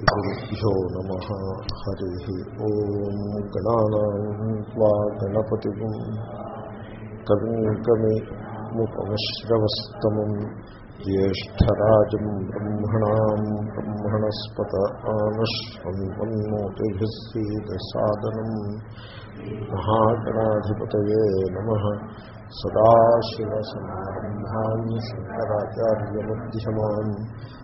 श्रीगुरुभ्यो नमः हरिः ॐ गणानाम् त्वा गणपतिम् कविम् कविमुपमश्रवस्तमम् ज्येष्ठराजम् ब्रह्मणाम् ब्रह्मणस्पत आनश्वन्वन्नोतिभिः सीदसादनम् महागणाधिपतये नमः सदाशिवसमारम्भान् शङ्कराचार्यमध्यमान्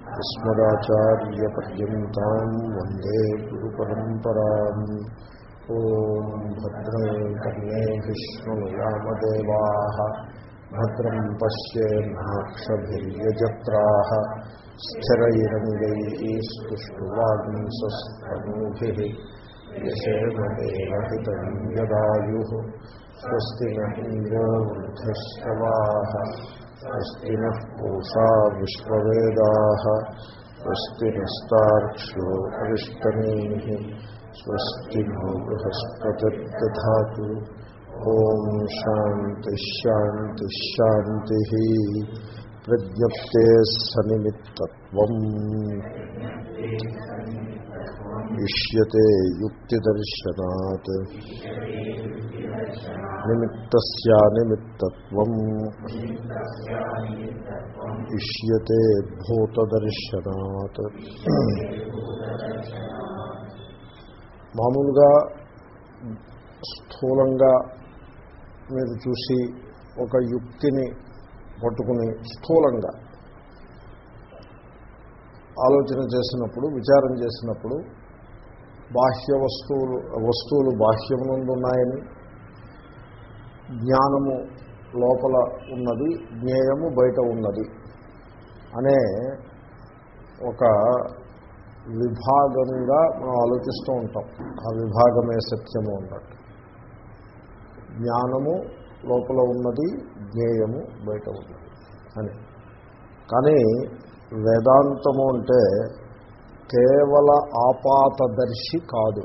अस्मदाचार्यपर्यन्ताम् वन्दे गुरुपरम्पराम् ॐ भद्रम् कर्णेभिः शृणुयामदेवाः भद्रम् पश्येन्नाक्षभिर्यजत्राः स्थिरैरङ्गैः स्तुष्टुवाग्ंसस्तनूभिः यशेमदेवहितम् यदायुः स्वस्ति न इन्द्रो वृद्धश्रवाः स्वस्ति नः पूषा विश्ववेदाः स्वस्ति नस्तार्क्ष्यो अरिष्टनीः स्वस्ति नो बृहस्पतिर्दधातु ॐ शान्तिश्शान्तिश्शान्तिः प्रज्ञप्ते सनिमित्तत्वम् इष्यते युक्तिदर्शनात् निमित्तस्यानिमित्तत्वम् इष्यते భూతదర్శనాత్ మామూలుగా స్థూలంగా మీరు చూసి ఒక యుక్తిని పట్టుకుని స్థూలంగా ఆలోచన చేసినప్పుడు విచారం చేసినప్పుడు బాహ్య వస్తువులు వస్తువులు బాహ్యమునందు ఉన్నాయని జ్ఞానము లోపల ఉన్నది జ్ఞేయము బయట ఉన్నది అనే ఒక విభాగంగా మనం ఆలోచిస్తూ ఉంటాం ఆ విభాగమే సత్యము అన్నట్టు జ్ఞానము లోపల ఉన్నది జ్ఞేయము బయట ఉన్నది అని కానీ వేదాంతము అంటే కేవల ఆపాతదర్శి కాదు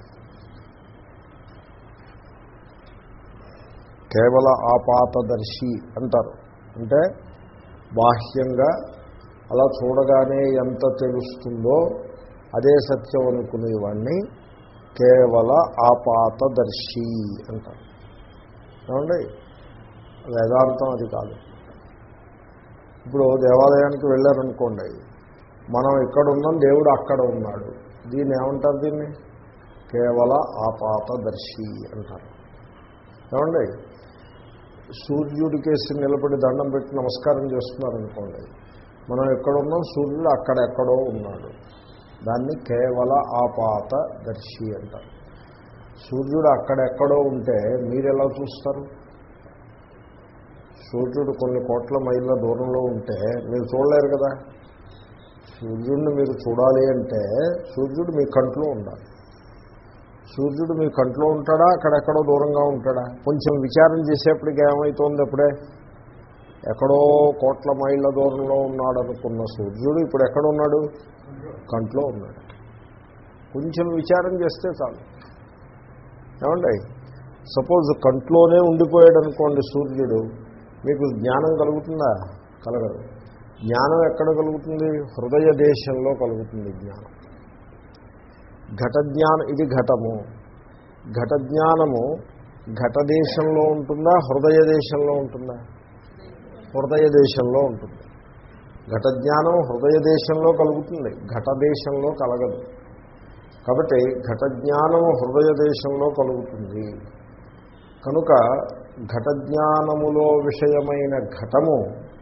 కేవల ఆపాతదర్శి అంటారు అంటే బాహ్యంగా అలా చూడగానే ఎంత తెలుస్తుందో అదే సత్యం అనుకునేవాడిని కేవల ఆపాతదర్శి అంటారు ఏమండి వేదాంతం అది కాదు ఇప్పుడు దేవాలయానికి వెళ్ళారనుకోండి మనం ఇక్కడ ఉన్నాం దేవుడు అక్కడ ఉన్నాడు దీన్ని ఏమంటారు దీన్ని కేవల ఆపాతదర్శి అంటారు ఏమండి సూర్యుడి కేసి నిలబడి దండం పెట్టి నమస్కారం చేస్తున్నారనుకోండి మనం ఎక్కడున్నాం సూర్యుడు అక్కడెక్కడో ఉన్నాడు దాన్ని కేవల ఆపాత దర్శి అంటారు సూర్యుడు అక్కడెక్కడో ఉంటే మీరు ఎలా చూస్తారు సూర్యుడు కొన్ని కోట్ల మైళ్ళ దూరంలో ఉంటే మీరు చూడలేరు కదా సూర్యుడిని మీరు చూడాలి అంటే సూర్యుడు మీ కంట్లో ఉండాలి సూర్యుడు మీ కంట్లో ఉంటాడా అక్కడెక్కడో దూరంగా ఉంటాడా కొంచెం విచారం చేసేప్పటికి ఏమవుతోంది అప్పుడే ఎక్కడో కోట్ల మైళ్ళ దూరంలో ఉన్నాడు అనుకున్న సూర్యుడు ఇప్పుడు ఎక్కడ ఉన్నాడు కంట్లో ఉన్నాడు కొంచెం విచారం చేస్తే చాలు ఏమండి సపోజ్ కంట్లోనే ఉండిపోయాడు అనుకోండి సూర్యుడు మీకు జ్ఞానం కలుగుతుందా కలగదు జ్ఞానం ఎక్కడ కలుగుతుంది హృదయ దేశంలో కలుగుతుంది జ్ఞానం ఘట జ్ఞానం ఇది ఘటము ఘట జ్ఞానము ఘట దేశంలో ఉంటుందా హృదయ దేశంలో ఉంటుందా హృదయ దేశంలో ఉంటుంది ఘట జ్ఞానం హృదయ దేశంలో కలుగుతుంది ఘట దేశంలో కలగదు కాబట్టి ఘట జ్ఞానము హృదయ దేశంలో కలుగుతుంది కనుక ఘట జ్ఞానములో విషయమైన ఘటము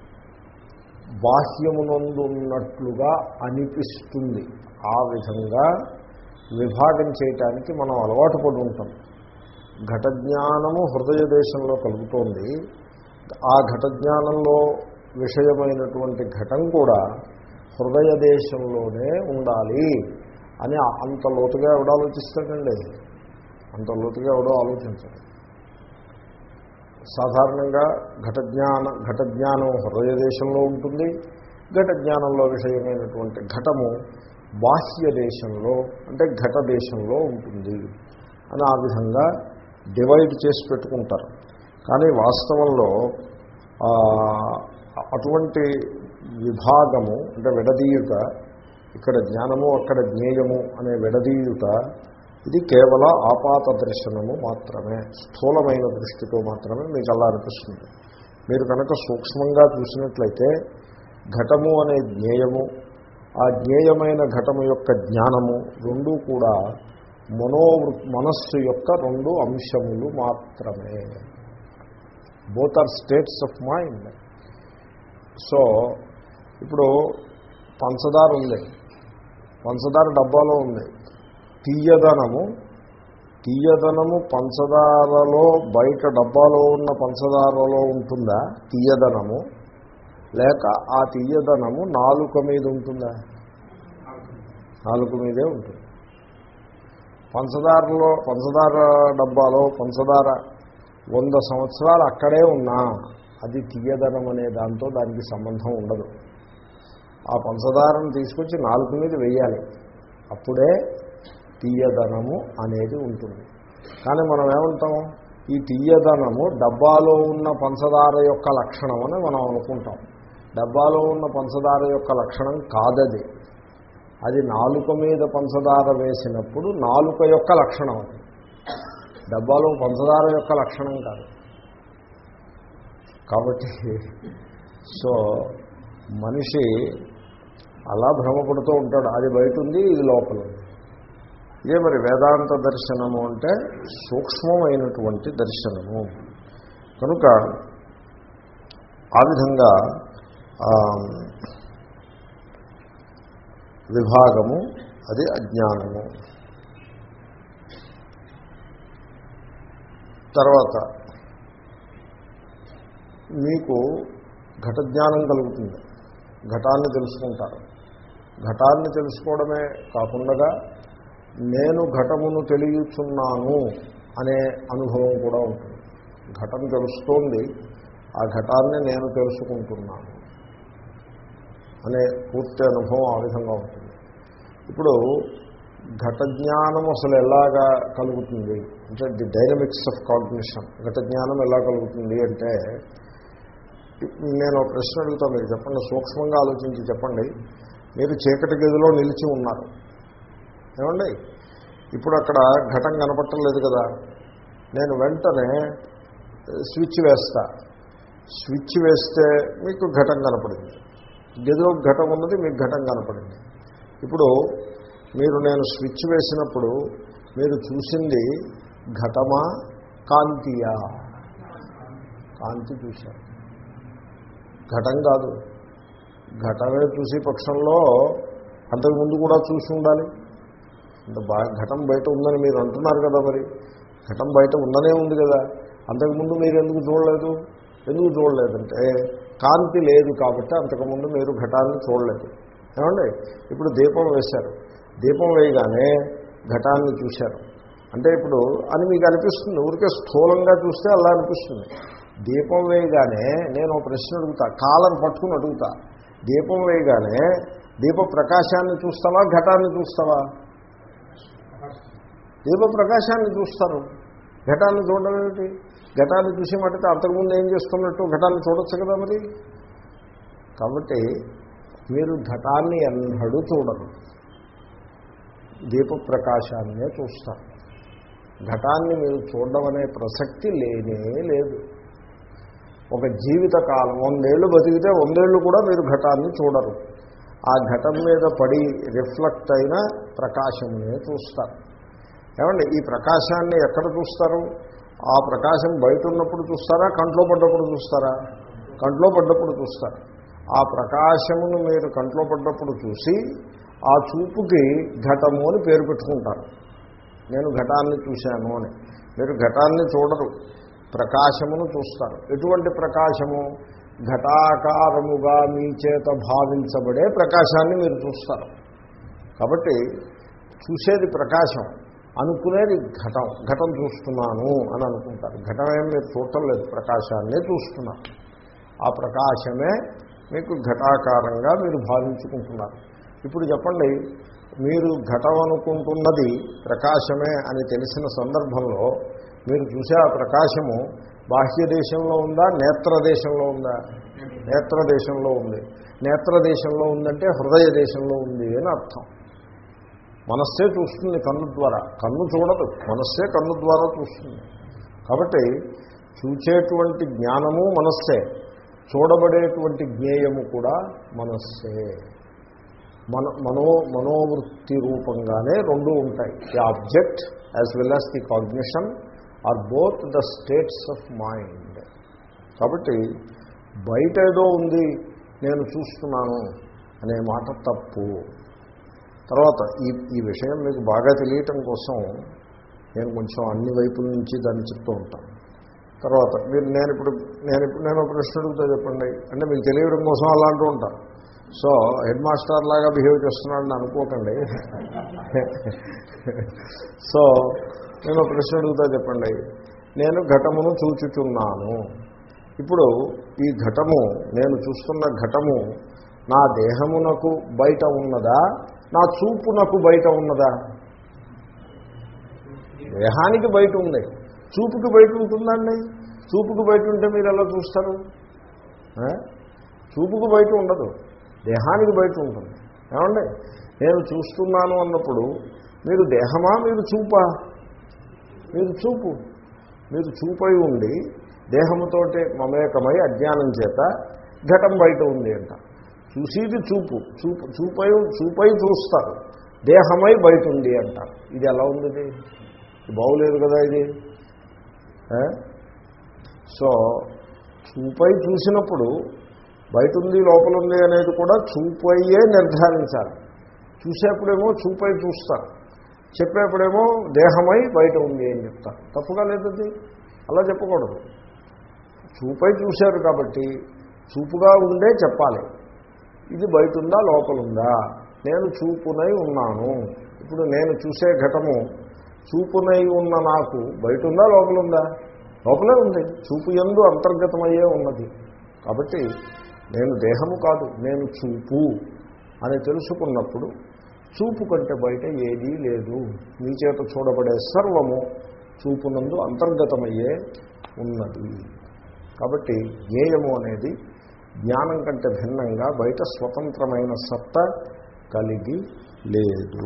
బాహ్యమునందున్నట్లుగా అనిపిస్తుంది ఆ విధంగా విభాగం చేయటానికి మనం అలవాటు పడి ఉంటాం ఘట జ్ఞానము హృదయ దేశంలో కలుగుతోంది ఆ ఘట జ్ఞానంలో విషయమైనటువంటి ఘటం కూడా హృదయ దేశంలోనే ఉండాలి అని అంత లోతుగా ఎవడో ఆలోచిస్తాడండి అంత లోతుగా ఎవడో ఆలోచించడు సాధారణంగా ఘట జ్ఞాన ఘట జ్ఞానం హృదయ దేశంలో ఉంటుంది ఘట జ్ఞానంలో విషయమైనటువంటి ఘటము బాహ్య దేశంలో అంటే ఘట దేశంలో ఉంటుంది అని ఆ విధంగా డివైడ్ చేసి పెట్టుకుంటారు కానీ వాస్తవంలో అటువంటి విభాగము అంటే విడదీయుట ఇక్కడ జ్ఞానము అక్కడ జ్ఞేయము అనే విడదీయుట ఇది కేవల ఆపాత దర్శనము మాత్రమే స్థూలమైన దృష్టితో మాత్రమే మీకు అలా అనిపిస్తుంది మీరు కనుక సూక్ష్మంగా చూసినట్లయితే ఘటము అనే జ్ఞేయము ఆ జ్ఞేయమైన ఘటము యొక్క జ్ఞానము రెండూ కూడా మనోవృ మనస్సు యొక్క రెండు అంశములు మాత్రమే both are states of mind so ఇప్పుడు పంచదార ఉంది పంచదార డబ్బాలో ఉంది తీయదనము తీయదనము పంచదారలో బయట డబ్బాలో ఉన్న పంచదారలో ఉంటుందా తీయదనము లేక ఆ తీయదనము నాలుక మీద ఉంటుందా నాలుక మీదే ఉంటుంది పంచదారలో పంచదార డబ్బాలో పంచదార వంద సంవత్సరాలు అక్కడే ఉన్నా అది తీయదనం అనే దాంతో దానికి సంబంధం ఉండదు ఆ పంచదారను తీసుకొచ్చి నాలుగు మీద వేయాలి అప్పుడే తీయదనము అనేది ఉంటుంది కానీ మనం ఏమంటాం ఈ తీయదనము డబ్బాలో ఉన్న పంచదార యొక్క లక్షణం అని మనం అనుకుంటాం డబ్బాలో ఉన్న పంచదార యొక్క లక్షణం కాదది అది నాలుక మీద పంచదార వేసినప్పుడు నాలుక యొక్క లక్షణం అది డబ్బాలో పంచదార యొక్క లక్షణం కాదు కాబట్టి సో మనిషి అలా భ్రమపడుతూ ఉంటాడు అది బయట ఉంది ఇది లోపల ఉంది ఇదే మరి వేదాంత దర్శనము అంటే సూక్ష్మమైనటువంటి దర్శనము కనుక ఆ విధంగా విభాగము అది అజ్ఞానము తర్వాత మీకు ఘట జ్ఞానం కలుగుతుంది ఘటాన్ని తెలుసుకుంటారు ఘటాన్ని తెలుసుకోవడమే కాకుండా నేను ఘటమును తెలియచున్నాను అనే అనుభవం కూడా ఉంటుంది ఘటం తెలుస్తోంది ఆ ఘటాన్ని నేను తెలుసుకుంటున్నాను అనే పూర్తి అనుభవం ఆ విధంగా ఉంటుంది ఇప్పుడు ఘట జ్ఞానం అసలు ఎలాగా కలుగుతుంది అంటే ది డైనమిక్స్ ఆఫ్ కాగ్నిషన్ ఘట జ్ఞానం ఎలా కలుగుతుంది అంటే నేను ఒక ప్రశ్న అడుగుతా మీరు చెప్పండి సూక్ష్మంగా ఆలోచించి చెప్పండి మీరు చీకటి గదిలో నిలిచి ఉన్నారు ఏమండి ఇప్పుడు అక్కడ ఘటం కనపట్టలేదు కదా నేను వెంటనే స్విచ్ వేస్తా స్విచ్ వేస్తే మీకు ఘటం కనపడింది గదిలో ఘటం ఉన్నది మీకు ఘటం కనపడింది ఇప్పుడు మీరు నేను స్విచ్ వేసినప్పుడు మీరు చూసింది ఘటమా కాంతియా కాంతి చూశారు ఘటం కాదు ఘటమే చూసి పక్షంలో అంతకుముందు కూడా చూసి ఉండాలి అంత బాగా ఘటం బయట ఉందని మీరు అంటున్నారు కదా మరి ఘటం బయట ఉండనే ఉంది కదా అంతకుముందు మీరు ఎందుకు చూడలేదు ఎందుకు చూడలేదంటే కాంతి లేదు కాబట్టి అంతకుముందు మీరు ఘటాన్ని చూడలేదు ఏమండి ఇప్పుడు దీపం వేశారు దీపం వేయగానే ఘటాన్ని చూశారు అంటే ఇప్పుడు అని మీకు అనిపిస్తుంది ఊరికే స్థూలంగా చూస్తే అలా అనిపిస్తుంది దీపం వేయగానే నేను ఒక ప్రశ్న అడుగుతా కాలం పట్టుకుని అడుగుతా దీపం వేయగానే దీప ప్రకాశాన్ని చూస్తావా ఘటాన్ని చూస్తావా దీప ప్రకాశాన్ని చూస్తారు ఘటాన్ని చూడడం ఏమిటి ఘటాన్ని చూసి మటుకు అంతకుముందు ఏం చేస్తున్నట్టు ఘటాన్ని చూడొచ్చు కదా మరి కాబట్టి మీరు ఘటాన్ని ఎన్నడూ చూడరు దీప ప్రకాశాన్నే చూస్తారు ఘటాన్ని మీరు చూడడం అనే ప్రసక్తి లేనే లేదు ఒక జీవిత కాలం వందేళ్ళు బతికితే వందేళ్ళు కూడా మీరు ఘటాన్ని చూడరు ఆ ఘటం మీద పడి రిఫ్లెక్ట్ అయిన ప్రకాశమునే చూస్తారు ఏమండి ఈ ప్రకాశాన్ని ఎక్కడ చూస్తారు ఆ ప్రకాశం బయట ఉన్నప్పుడు చూస్తారా కంట్లో పడ్డప్పుడు చూస్తారా కంట్లో పడ్డప్పుడు చూస్తారు ఆ ప్రకాశమును మీరు కంట్లో పడ్డప్పుడు చూసి ఆ చూపుకి ఘటము అని పేరు పెట్టుకుంటారు నేను ఘటాన్ని చూశాను అని మీరు ఘటాన్ని చూడరు ప్రకాశమును చూస్తారు ఎటువంటి ప్రకాశము ఘటాకారముగా మీ చేత భావించబడే ప్రకాశాన్ని మీరు చూస్తారు కాబట్టి చూసేది ప్రకాశం అనుకునేది ఘటం ఘటం చూస్తున్నాను అని అనుకుంటారు ఘటమేం మీరు చూడటం లేదు ప్రకాశాన్నే చూస్తున్నారు ఆ ప్రకాశమే మీకు ఘటాకారంగా మీరు భావించుకుంటున్నారు ఇప్పుడు చెప్పండి మీరు ఘటం అనుకుంటున్నది ప్రకాశమే అని తెలిసిన సందర్భంలో మీరు చూసే ఆ ప్రకాశము బాహ్య దేశంలో ఉందా నేత్ర దేశంలో ఉందా నేత్ర దేశంలో ఉంది నేత్ర దేశంలో ఉందంటే హృదయ దేశంలో ఉంది అని అర్థం మనస్సే చూస్తుంది కన్ను ద్వారా కన్ను చూడదు మనస్సే కన్ను ద్వారా చూస్తుంది కాబట్టి చూచేటువంటి జ్ఞానము మనస్సే చూడబడేటువంటి జ్ఞేయము కూడా మనస్సే మన మనో మనోవృత్తి రూపంగానే రెండు ఉంటాయి the object as well as the cognition are both the states of mind కాబట్టి బయట ఏదో ఉంది నేను చూస్తున్నాను అనే మాట తప్పు తర్వాత ఈ ఈ విషయం మీకు బాగా తెలియటం కోసం నేను కొంచెం అన్ని వైపుల నుంచి దాన్ని చెప్తూ ఉంటాను తర్వాత మీరు నేను ఇప్పుడు నేను ఇప్పుడు నేను ఒక ప్రశ్న అడుగుతా చెప్పండి అంటే మీకు తెలియడం కోసం అలా అంటూ ఉంటాను సో హెడ్ మాస్టర్ లాగా బిహేవ్ చేస్తున్నాడని అనుకోకండి సో నేను ఒక ప్రశ్న అడుగుతా చెప్పండి నేను ఘటమును చూచుచున్నాను ఇప్పుడు ఈ ఘటము నేను చూస్తున్న ఘటము నా దేహమునకు బయట ఉన్నదా నా చూపునకు బయట ఉన్నదా దేహానికి బయట ఉంది చూపుకి బయట ఉంటుందండి చూపుకు బయట ఉంటే మీరు ఎలా చూస్తారు ఆ? చూపుకు బయట ఉండదు దేహానికి బయట ఉంటుంది ఏమండి నేను చూస్తున్నాను అన్నప్పుడు మీరు దేహమా మీరు చూపా మీరు చూపు మీరు చూపై ఉండి దేహముతోటి మమేకమై అజ్ఞానం చేత ఘటం బయట ఉంది అంట చూసేది చూపు చూపు చూపై చూపై చూస్తారు దేహమై బయట ఉంది అంటారు ఇది ఎలా ఉంది ఇది ఇది బాగులేదు కదా ఇది ఏ? సో చూపై చూసినప్పుడు బయట ఉంది లోపల ఉంది అనేది కూడా చూపయ్యే నిర్ధారించాలి చూసేప్పుడేమో చూపై చూస్తారు చెప్పేప్పుడేమో దేహమై బయట ఉంది అని చెప్తారు తప్పుగా లేదది అలా చెప్పకూడదు చూపై చూశారు కాబట్టి చూపుగా ఉండే చెప్పాలి ఇది బయట ఉందా లోపల ఉందా నేను చూపునై ఉన్నాను ఇప్పుడు నేను చూసే ఘటము చూపునై ఉన్న నాకు బయట ఉందా లోపల ఉందా లోపలే ఉంది చూపు ఎందు అంతర్గతమయ్యే ఉన్నది కాబట్టి నేను దేహము కాదు నేను చూపు అని తెలుసుకున్నప్పుడు చూపు కంటే బయట ఏదీ లేదు మీ చేత చూడబడే సర్వము చూపునందు అంతర్గతమయ్యే ఉన్నది కాబట్టి జ్ఞేయము అనేది జ్ఞానం కంటే భిన్నంగా బయట స్వతంత్రమైన సత్త కలిగి లేదు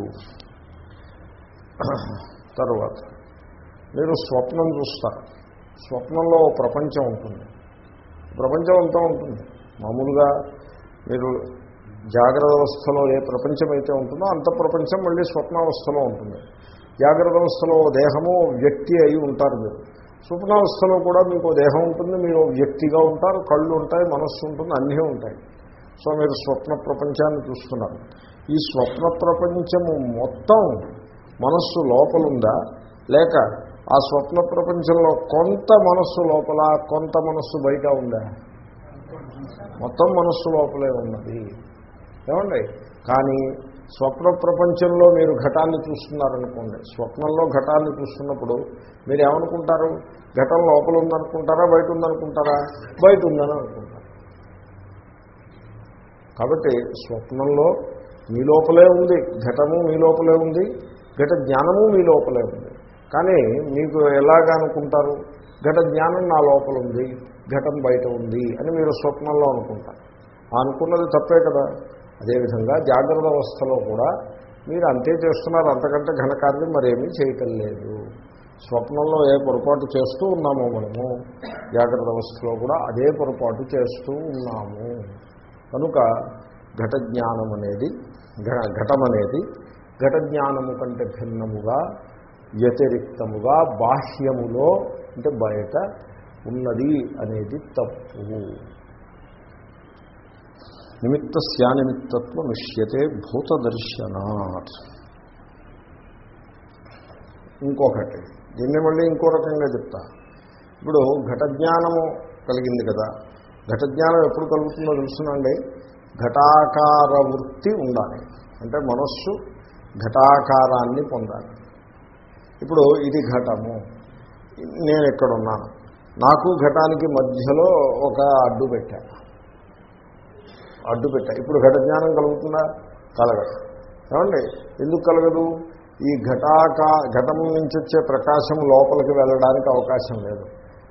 తరువాత మీరు స్వప్నం చూస్తారు స్వప్నంలో ఓ ప్రపంచం ఉంటుంది ప్రపంచం అంతా ఉంటుంది మామూలుగా మీరు జాగ్రత్త అవస్థలో ఏ ప్రపంచం అయితే ఉంటుందో అంత ప్రపంచం మళ్ళీ స్వప్నావస్థలో ఉంటుంది జాగ్రత్త అవస్థలో దేహము వ్యక్తి అయి ఉంటారు మీరు స్వప్నావస్థలో కూడా మీకు దేహం ఉంటుంది మీరు వ్యక్తిగా ఉంటారు కళ్ళు ఉంటాయి మనస్సు ఉంటుంది అన్నీ ఉంటాయి సో మీరు స్వప్న ప్రపంచాన్ని చూస్తున్నారు ఈ స్వప్న ప్రపంచము మొత్తం మనస్సు లోపలుందా లేక ఆ స్వప్న ప్రపంచంలో కొంత మనస్సు లోపల కొంత మనస్సు బయట ఉందా మొత్తం మనస్సు లోపలే ఉన్నది ఏమండి కానీ స్వప్న ప్రపంచంలో మీరు ఘటాన్ని చూస్తున్నారనుకోండి స్వప్నంలో ఘటాన్ని చూస్తున్నప్పుడు మీరు ఏమనుకుంటారు ఘటం లోపల ఉందనుకుంటారా బయట ఉందనుకుంటారా బయట ఉందని అనుకుంటారు కాబట్టి స్వప్నంలో మీ లోపలే ఉంది ఘటము మీ లోపలే ఉంది ఘట జ్ఞానము మీ లోపలే ఉంది కానీ మీకు ఎలాగ అనుకుంటారు ఘట జ్ఞానం నా లోపల ఉంది ఘటం బయట ఉంది అని మీరు స్వప్నంలో అనుకుంటారు ఆ అనుకున్నది తప్పే కదా అదేవిధంగా జాగ్రత్త అవస్థలో కూడా మీరు అంతే చేస్తున్నారు అంతకంటే ఘనకార్యం మరేమీ చేయటం లేదు స్వప్నంలో ఏ పొరపాటు చేస్తూ ఉన్నామో మనము జాగ్రత్త అవస్థలో కూడా అదే పొరపాటు చేస్తూ ఉన్నాము కనుక ఘట జ్ఞానం అనేది ఘ- ఘటం అనేది ఘట జ్ఞానము కంటే భిన్నముగా వ్యతిరిక్తముగా బాహ్యములో అంటే బయట ఉన్నది అనేది తప్పు నిమిత్త స్యానిమిత్తత్వ మిష్యతే భూతదర్శనాత్ ఇంకొకటి దీన్ని మళ్ళీ ఇంకో రకంగా చెప్తా ఇప్పుడు ఘట జ్ఞానము కలిగింది కదా ఘట జ్ఞానం ఎప్పుడు కలుగుతుందో తెలుసునండి ఘటాకార వృత్తి ఉండాలి అంటే మనస్సు ఘటాకారాన్ని పొందాలి ఇప్పుడు ఇది ఘటము నేను ఎక్కడున్నాను నాకు ఘటానికి మధ్యలో ఒక అడ్డు పెట్టాను అడ్డు పెట్టా ఇప్పుడు ఘట జ్ఞానం కలుగుతుందా కలగదు ఏమండి ఎందుకు కలగదు ఈ ఘటాకా ఘటం నుంచి వచ్చే ప్రకాశం లోపలికి వెళ్ళడానికి అవకాశం లేదు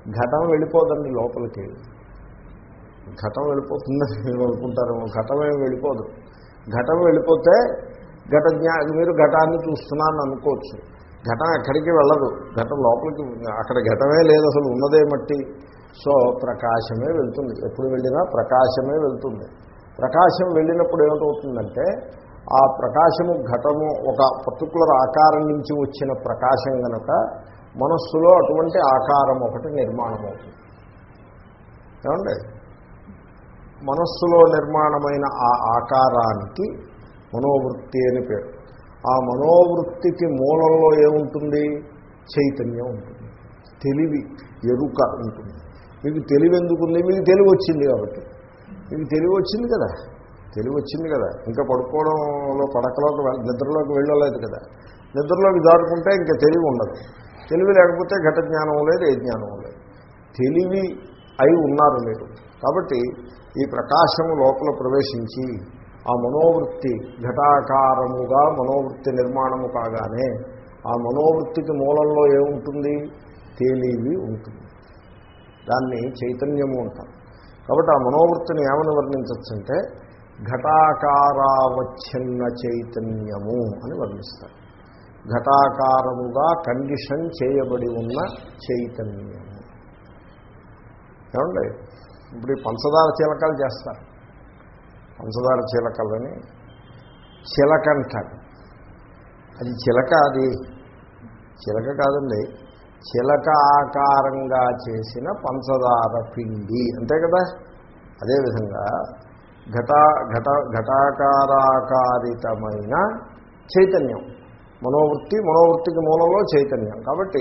ఘటం వెళ్ళిపోదండి లోపలికి ఘటం వెళ్ళిపోతుందని మీరు అనుకుంటారేమో ఘటమేం వెళ్ళిపోదు ఘటం వెళ్ళిపోతే ఘట జ్ఞా మీరు ఘటాన్ని చూస్తున్నాను అనుకోవచ్చు ఘటం ఎక్కడికి వెళ్ళదు ఘటం లోపలికి అక్కడ ఘటమే లేదు అసలు ఉన్నదే మట్టి సో ప్రకాశమే వెళ్తుంది ఎప్పుడు వెళ్ళినా ప్రకాశమే వెళ్తుంది ప్రకాశం వెళ్ళినప్పుడు ఏమిటవుతుందంటే ఆ ప్రకాశము ఘటము ఒక పర్టికులర్ ఆకారం నుంచి వచ్చిన ప్రకాశం గనక మనస్సులో అటువంటి ఆకారం ఒకటి నిర్మాణం అవుతుంది ఏమండి మనస్సులో నిర్మాణమైన ఆ ఆకారానికి మనోవృత్తి అని పేరు ఆ మనోవృత్తికి మూలంలో ఏముంటుంది చైతన్యం ఉంటుంది తెలివి ఎరుక ఉంటుంది మీకు తెలివి ఎందుకుంది మీకు తెలివి వచ్చింది కాబట్టి మీకు తెలివి వచ్చింది కదా తెలివి వచ్చింది కదా ఇంకా పడుకోవడంలో పడకలోకి వెళ్- నిద్రలోకి వెళ్ళలేదు కదా నిద్రలోకి దాటుకుంటే ఇంకా తెలివి ఉండదు తెలివి లేకపోతే ఘట జ్ఞానం లేదు ఏ జ్ఞానం లేదు తెలివి అయి ఉన్నారు మీరు కాబట్టి ఈ ప్రకాశము లోపల ప్రవేశించి ఆ మనోవృత్తి ఘటాకారముగా మనోవృత్తి నిర్మాణము కాగానే ఆ మనోవృత్తికి మూలంలో ఏముంటుంది తెలివి ఉంటుంది దాన్ని చైతన్యము అంటారు కాబట్టి ఆ మనోవృత్తిని ఏమని వర్ణించవచ్చంటే ఘటాకారావచ్ఛిన్న చైతన్యము అని వర్ణిస్తారు ఘటాకారముగా కండిషన్ చేయబడి ఉన్న చైతన్యము ఏమండి ఇప్పుడు ఈ పంచదార చీలకలు చేస్తారు పంచదార చీలకలని చిలక అంటారు అది చిలక అది చిలక కాదండి చిలక ఆకారంగా చేసిన పంచదార పిండి అంతే కదా అదేవిధంగా ఘట ఘట ఘటాకారాకారితమైన చైతన్యం మనోవృత్తి మనోవృత్తికి మూలంలో చైతన్యం కాబట్టి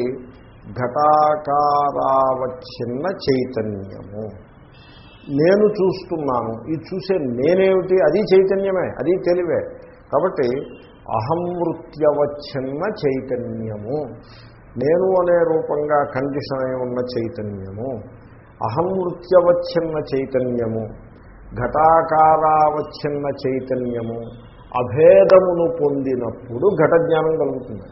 ఘటాకారావచ్ఛిన్న చైతన్యము నేను చూస్తున్నాను ఈ చూసే నేనేమిటి అది చైతన్యమే అది తెలివే కాబట్టి అహంవృత్యవచ్ఛిన్న చైతన్యము నేను అనే రూపంగా కండిషన్ అయి ఉన్న చైతన్యము అహంవృత్యవచ్ఛిన్న చైతన్యము ఘటాకారావచ్ఛిన్న చైతన్యము అభేదమును పొందినప్పుడు ఘట జ్ఞానం కలుగుతుంది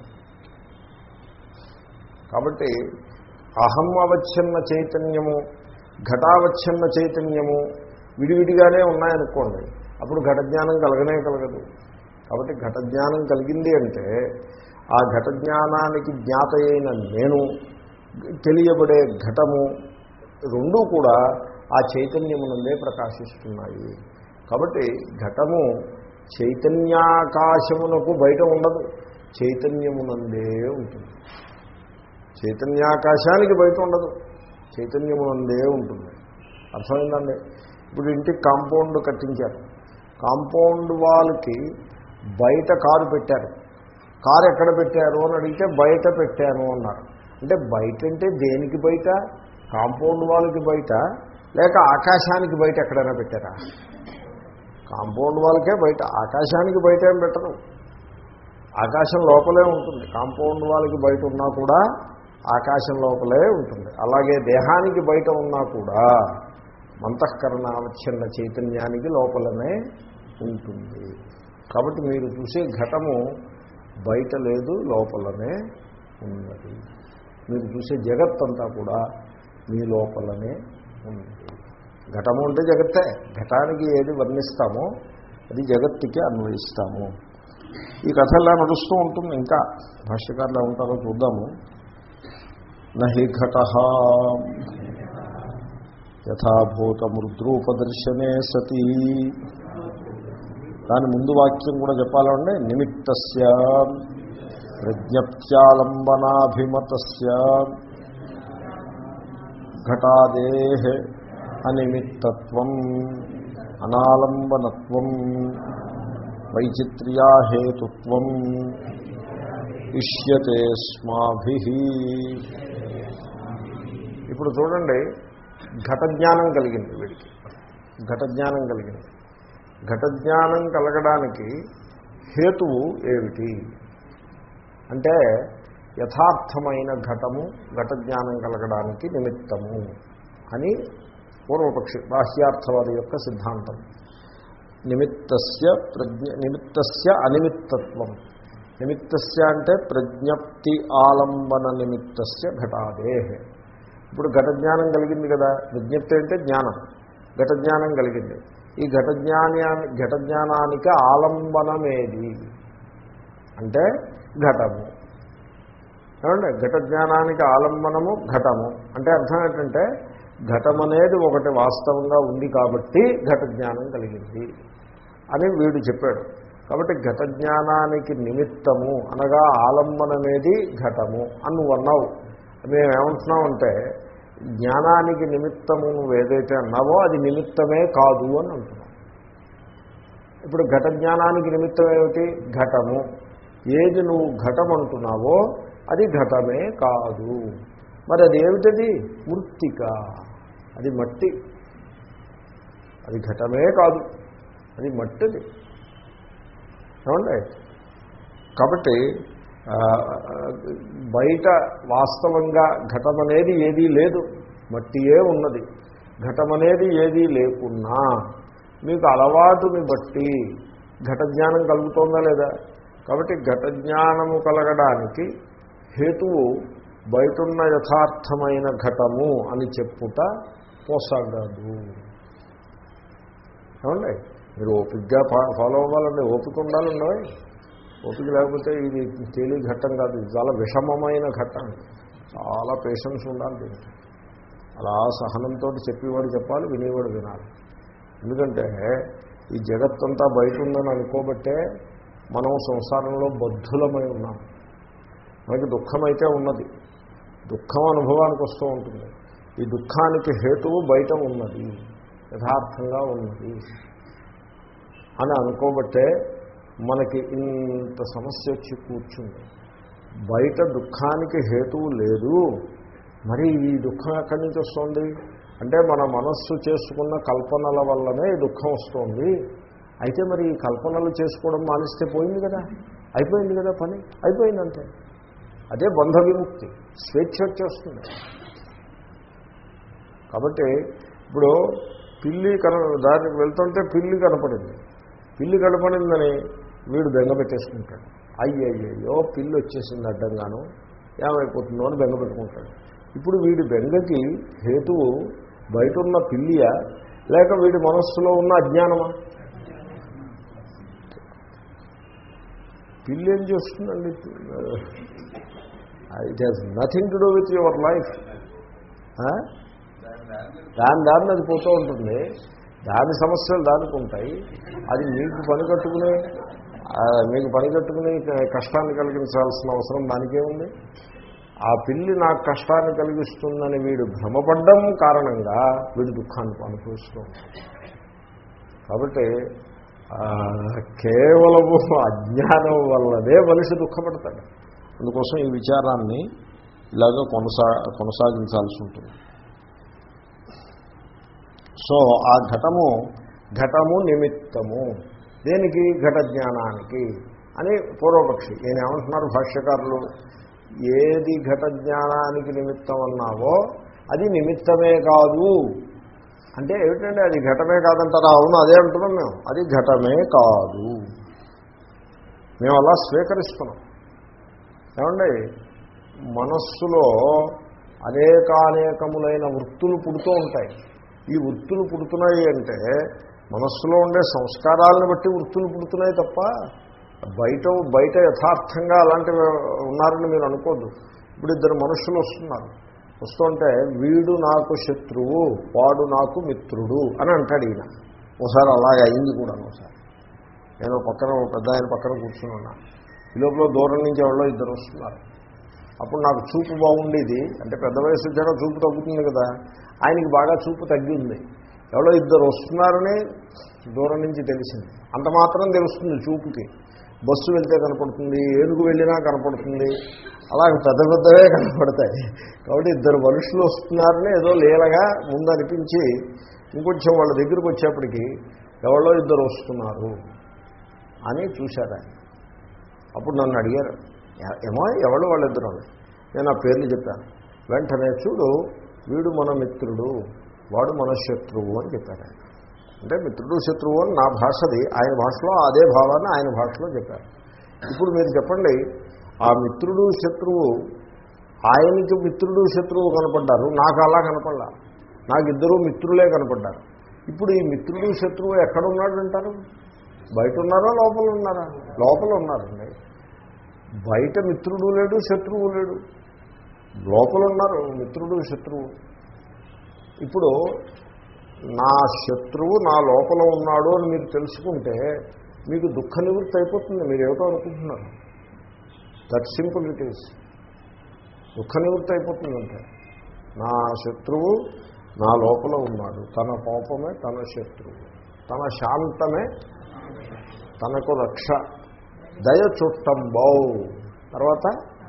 కాబట్టి అహం అవచ్ఛిన్న చైతన్యము ఘటావచ్ఛిన్న చైతన్యము విడివిడిగానే ఉన్నాయనుకోండి అప్పుడు ఘట జ్ఞానం కలగనే కలగదు కాబట్టి ఘట జ్ఞానం కలిగింది అంటే ఆ ఘట జ్ఞానానికి జ్ఞాత అయిన నేను తెలియబడే ఘటము రెండూ కూడా ఆ చైతన్యమునందే ప్రకాశిస్తున్నాయి కాబట్టి ఘటము చైతన్యాకాశమునకు బయట ఉండదు చైతన్యమునందే ఉంటుంది చైతన్యాకాశానికి బయట ఉండదు చైతన్యమునందే ఉంటుంది అర్థమైందండి ఇప్పుడు ఇంటికి కాంపౌండ్ కట్టించారు కాంపౌండ్ వాళ్ళకి బయట కారు పెట్టారు కారు ఎక్కడ పెట్టారు అని అడిగితే బయట పెట్టాను అన్నారు అంటే బయట అంటే దేనికి బయట కాంపౌండ్ వాళ్ళకి బయట లేక ఆకాశానికి బయట ఎక్కడైనా పెట్టారా కాంపౌండ్ వాళ్ళకే బయట ఆకాశానికి బయట ఏం పెట్టరు ఆకాశం లోపలే ఉంటుంది కాంపౌండ్ వాళ్ళకి బయట ఉన్నా కూడా ఆకాశం లోపలే ఉంటుంది అలాగే దేహానికి బయట ఉన్నా కూడా మంతఃకరణ అవచ్ఛిన్న చైతన్యానికి లోపలనే ఉంటుంది కాబట్టి మీరు చూసే ఘటము బయట లేదు లోపలనే ఉన్నది మీరు చూసే జగత్తంతా కూడా మీ లోపలనే ఉంది ఘటము అంటే జగత్తే ఘటానికి ఏది వర్ణిస్తామో అది జగత్తుకి అన్వయిస్తాము ఈ కథ ఇలా నడుస్తూ ఉంటుంది ఇంకా భాష్యకారులు ఉంటారో చూద్దాము నహి ఘట యథాభూతమృద్రూపదర్శనే సతీ దాని ముందు వాక్యం కూడా చెప్పాలంటే నిమిత్తస్య ప్రజ్ఞప్త్యాలంబనాభిమతస్య ఘటాదే అనిమిత్తత్వం అనాలంబనత్వం వైచిత్ర్యాహేతుత్వం ఇష్యతే స్మాభి ఇప్పుడు చూడండి ఘట జ్ఞానం కలిగింది వీడికి ఘట జ్ఞానం కలిగింది ఘట జ్ఞానం కలగడానికి హేతువు ఏమిటి అంటే యథార్థమైన ఘటము ఘట జ్ఞానం కలగడానికి నిమిత్తము అని పూర్వపక్షి బాహ్యార్థవాది యొక్క సిద్ధాంతం నిమిత్తస్య ప్రజ్ఞ నిమిత్తస్య అనిమిత్తత్వం నిమిత్తస్య అంటే ప్రజ్ఞప్తి ఆలంబన నిమిత్తస్య ఘటాదే ఇప్పుడు ఘట జ్ఞానం కలిగింది కదా విజ్ఞప్తి అంటే జ్ఞానం ఘట జ్ఞానం కలిగింది ఈ ఘట జ్ఞానా ఘట జ్ఞానానికి ఆలంబనమేది అంటే ఘటము ఏమండి ఘట జ్ఞానానికి ఆలంబనము ఘటము అంటే అర్థం ఏంటంటే ఘటం అనేది ఒకటి వాస్తవంగా ఉంది కాబట్టి ఘట జ్ఞానం కలిగింది అని వీడు చెప్పాడు కాబట్టి ఘట జ్ఞానానికి నిమిత్తము అనగా ఆలంబనమేది ఘటము అని నువ్వు అన్నావు మేము ఏమంటున్నామంటే జ్ఞానానికి నిమిత్తము నువ్వు ఏదైతే అన్నావో అది నిమిత్తమే కాదు అని అంటున్నావు ఇప్పుడు ఘట జ్ఞానానికి నిమిత్తం ఏమిటి ఘటము ఏది నువ్వు ఘటం అంటున్నావో అది ఘటమే కాదు మరి అది ఏమిటది మృత్తిక అది మట్టి అది ఘటమే కాదు అది మట్టిది ఏమండి కాబట్టి ఆ, బయట వాస్తవంగా ఘటం అనేది ఏదీ లేదు మట్టియే ఉన్నది ఘటం అనేది ఏదీ లేకున్నా మీకు అలవాటుని బట్టి ఘట జ్ఞానం కలుగుతోందా లేదా కాబట్టి ఘట జ్ఞానము కలగడానికి హేతువు బయటున్న యథార్థమైన ఘటము అని చెప్పుట పోసాగదు ఏమండి మీరు ఓపికగా ఫా- ఫాలో అవ్వాలండి ఓపిక ఉండాలండి ఓపిక లేకపోతే ఇది తేలి ఘట్టం కాదు ఇది చాలా విషమమైన ఘట్టం చాలా పేషెన్స్ ఉండాలి దీనికి అలా సహనంతో చెప్పేవాడు చెప్పాలి వినేవాడు వినాలి ఎందుకంటే ఈ జగత్తంతా బయట ఉందని అనుకోబట్టే మనం సంసారంలో బద్ధులమై ఉన్నాం మనకి దుఃఖం అయితే ఉన్నది దుఃఖం అనుభవానికి వస్తూ ఉంటుంది ఈ దుఃఖానికి హేతువు బయట ఉన్నది యథార్థంగా ఉన్నది అని అనుకోబట్టే మనకి ఇంత సమస్య వచ్చి కూర్చుంది బయట దుఃఖానికి హేతువు లేదు మరి ఈ దుఃఖం ఎక్కడి నుంచి వస్తుంది అంటే మన మనస్సు చేసుకున్న కల్పనల వల్లనే ఈ దుఃఖం వస్తుంది అయితే మరి ఈ కల్పనలు చేసుకోవడం మానేస్తే పోయింది కదా అయిపోయింది కదా పని అయిపోయిందంతే అదే బంధ విముక్తి స్వేచ్ఛ వచ్చేస్తుంది కాబట్టి ఇప్పుడు పిల్లి కన దారి వెళ్తుంటే పిల్లి కనపడింది పిల్లి కనపడిందని వీడు బెంగ పెట్టేసుకుంటాడు అయ్యయ్యో పిల్లి వచ్చేసింది అడ్డంగాను ఏమైపోతుందో అని బెంగ పెట్టుకుంటాడు ఇప్పుడు వీడి బెంగకి హేతువు బయట ఉన్న పిల్లియా లేక వీడి మనస్సులో ఉన్న అజ్ఞానమా పిల్లి ఏం చేస్తుందండి it has nothing to do with your life దాని దాన్ని అది పోతూ ఉంటుంది దాని సమస్యలు దానికి ఉంటాయి అది మీకు పని కట్టుకుని ఆ, మీకు పని కట్టుకుని కష్టాన్ని కలిగించాల్సిన అవసరం దానికే ఉంది ఆ పిల్లి నాకు కష్టాన్ని కలిగిస్తుందని వీడు భ్రమపడ్డం కారణంగా వీడు దుఃఖాన్ని అనుభవిస్తూ ఉంటాడు కాబట్టి ఆ, కేవలము అజ్ఞానం వల్లనే మనిషి దుఃఖపడతాడు అందుకోసం ఈ విచారాన్ని ఇలాగ కొనసా కొనసాగించాల్సి ఉంటుంది సో ఆ ఘటము ఘటము నిమిత్తము దేనికి ఘట జ్ఞానానికి అని పూర్వపక్షి నేను ఏమంటున్నారు భాష్యకారులు ఏది ఘట జ్ఞానానికి నిమిత్తం అన్నావో అది నిమిత్తమే కాదు అంటే ఏమిటంటే అది ఘటమే కాదంటారా అవును అదే అంటున్నాం మేము అది ఘటమే కాదు మేము అలా స్వీకరిస్తున్నాం ఏమండి మనస్సులో అనేకానేకములైన వృత్తులు పుడుతూ ఉంటాయి ఈ వృత్తులు పుడుతున్నాయి అంటే మనస్సులో ఉండే సంస్కారాలను బట్టి వృత్తులు పుడుతున్నాయి తప్ప బయట బయట యథార్థంగా అలాంటివి ఉన్నారని మీరు అనుకోద్దు ఇప్పుడు ఇద్దరు మనుషులు వస్తున్నారు వస్తుంటే వీడు నాకు శత్రువు వాడు నాకు మిత్రుడు అని అంటాడు ఈయన ఒకసారి అలాగే అయింది కూడా ఒకసారి నేను పక్కన ఒక పెద్ద ఆయన పక్కన కూర్చుని ఉన్నా ఈ లోపల దూరం నుంచి ఎవరో ఇద్దరు వస్తున్నారు అప్పుడు నాకు చూపు బాగుండేది అంటే పెద్ద వయసు వచ్చాక చూపు తగ్గుతుంది కదా ఆయనకి బాగా చూపు తగ్గింది ఎవరో ఇద్దరు వస్తున్నారని దూరం నుంచి తెలిసింది అంత మాత్రం తెలుస్తుంది చూపుకి బస్సు వెళ్తే కనపడుతుంది ఏనుగు వెళ్ళినా కనపడుతుంది అలాగే పెద్ద పెద్దవే కనపడతాయి కాబట్టి ఇద్దరు మనుషులు వస్తున్నారని ఏదో లీలగా ముందు అనిపించి ఇంకొంచెం వాళ్ళ దగ్గరికి వచ్చేప్పటికి ఎవరో ఇద్దరు వస్తున్నారు అని చూశారు ఆయన అప్పుడు నన్ను అడిగారు "ఎ- ఏమో ఎవరు వాళ్ళిద్దరు అని నేను ఆ పేర్లు చెప్పాను వెంటనే చూడు వీడు మన మిత్రుడు వాడు మన శత్రువు అని చెప్పారు ఆయన అంటే మిత్రుడు శత్రువు అని నా భాషది ఆయన భాషలో అదే భావాన్ని ఆయన భాషలో చెప్పారు ఇప్పుడు మీరు చెప్పండి ఆ మిత్రుడు శత్రువు ఆయనకి మిత్రుడు శత్రువు కనపడ్డారు నాకు అలా కనపడలా నాకు ఇద్దరు మిత్రులే కనపడ్డారు ఇప్పుడు ఈ మిత్రుడు శత్రువు ఎక్కడ ఉన్నాడు అంటారు బయట ఉన్నారా లోపల ఉన్నారా లోపల ఉన్నారండి బయట మిత్రుడు లేడు శత్రువు లేడు లోపల ఉన్నారు మిత్రుడు శత్రువు ఇప్పుడు నా శత్రువు నా లోపల ఉన్నాడు అని మీరు తెలుసుకుంటే మీకు దుఃఖ నివృత్తి అయిపోతుంది మీరు ఏమిటో అనుకుంటున్నారు దట్ సింపుల్ ఇట్ ఈస్ దుఃఖ నివృత్తి అయిపోతుందంటే నా శత్రువు నా లోపల ఉన్నాడు తన కోపమే తన శత్రువు తన శాంతమే తనకు రక్ష దయ చుట్టం బౌ తర్వాత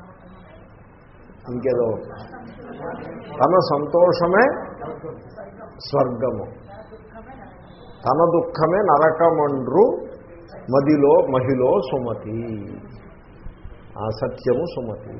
ఇంకేదో తన సంతోషమే స్వర్గము తన దుఃఖమే నరకమండ్రు మదిలో మహిలో సుమతి ఆ సత్యము సుమతి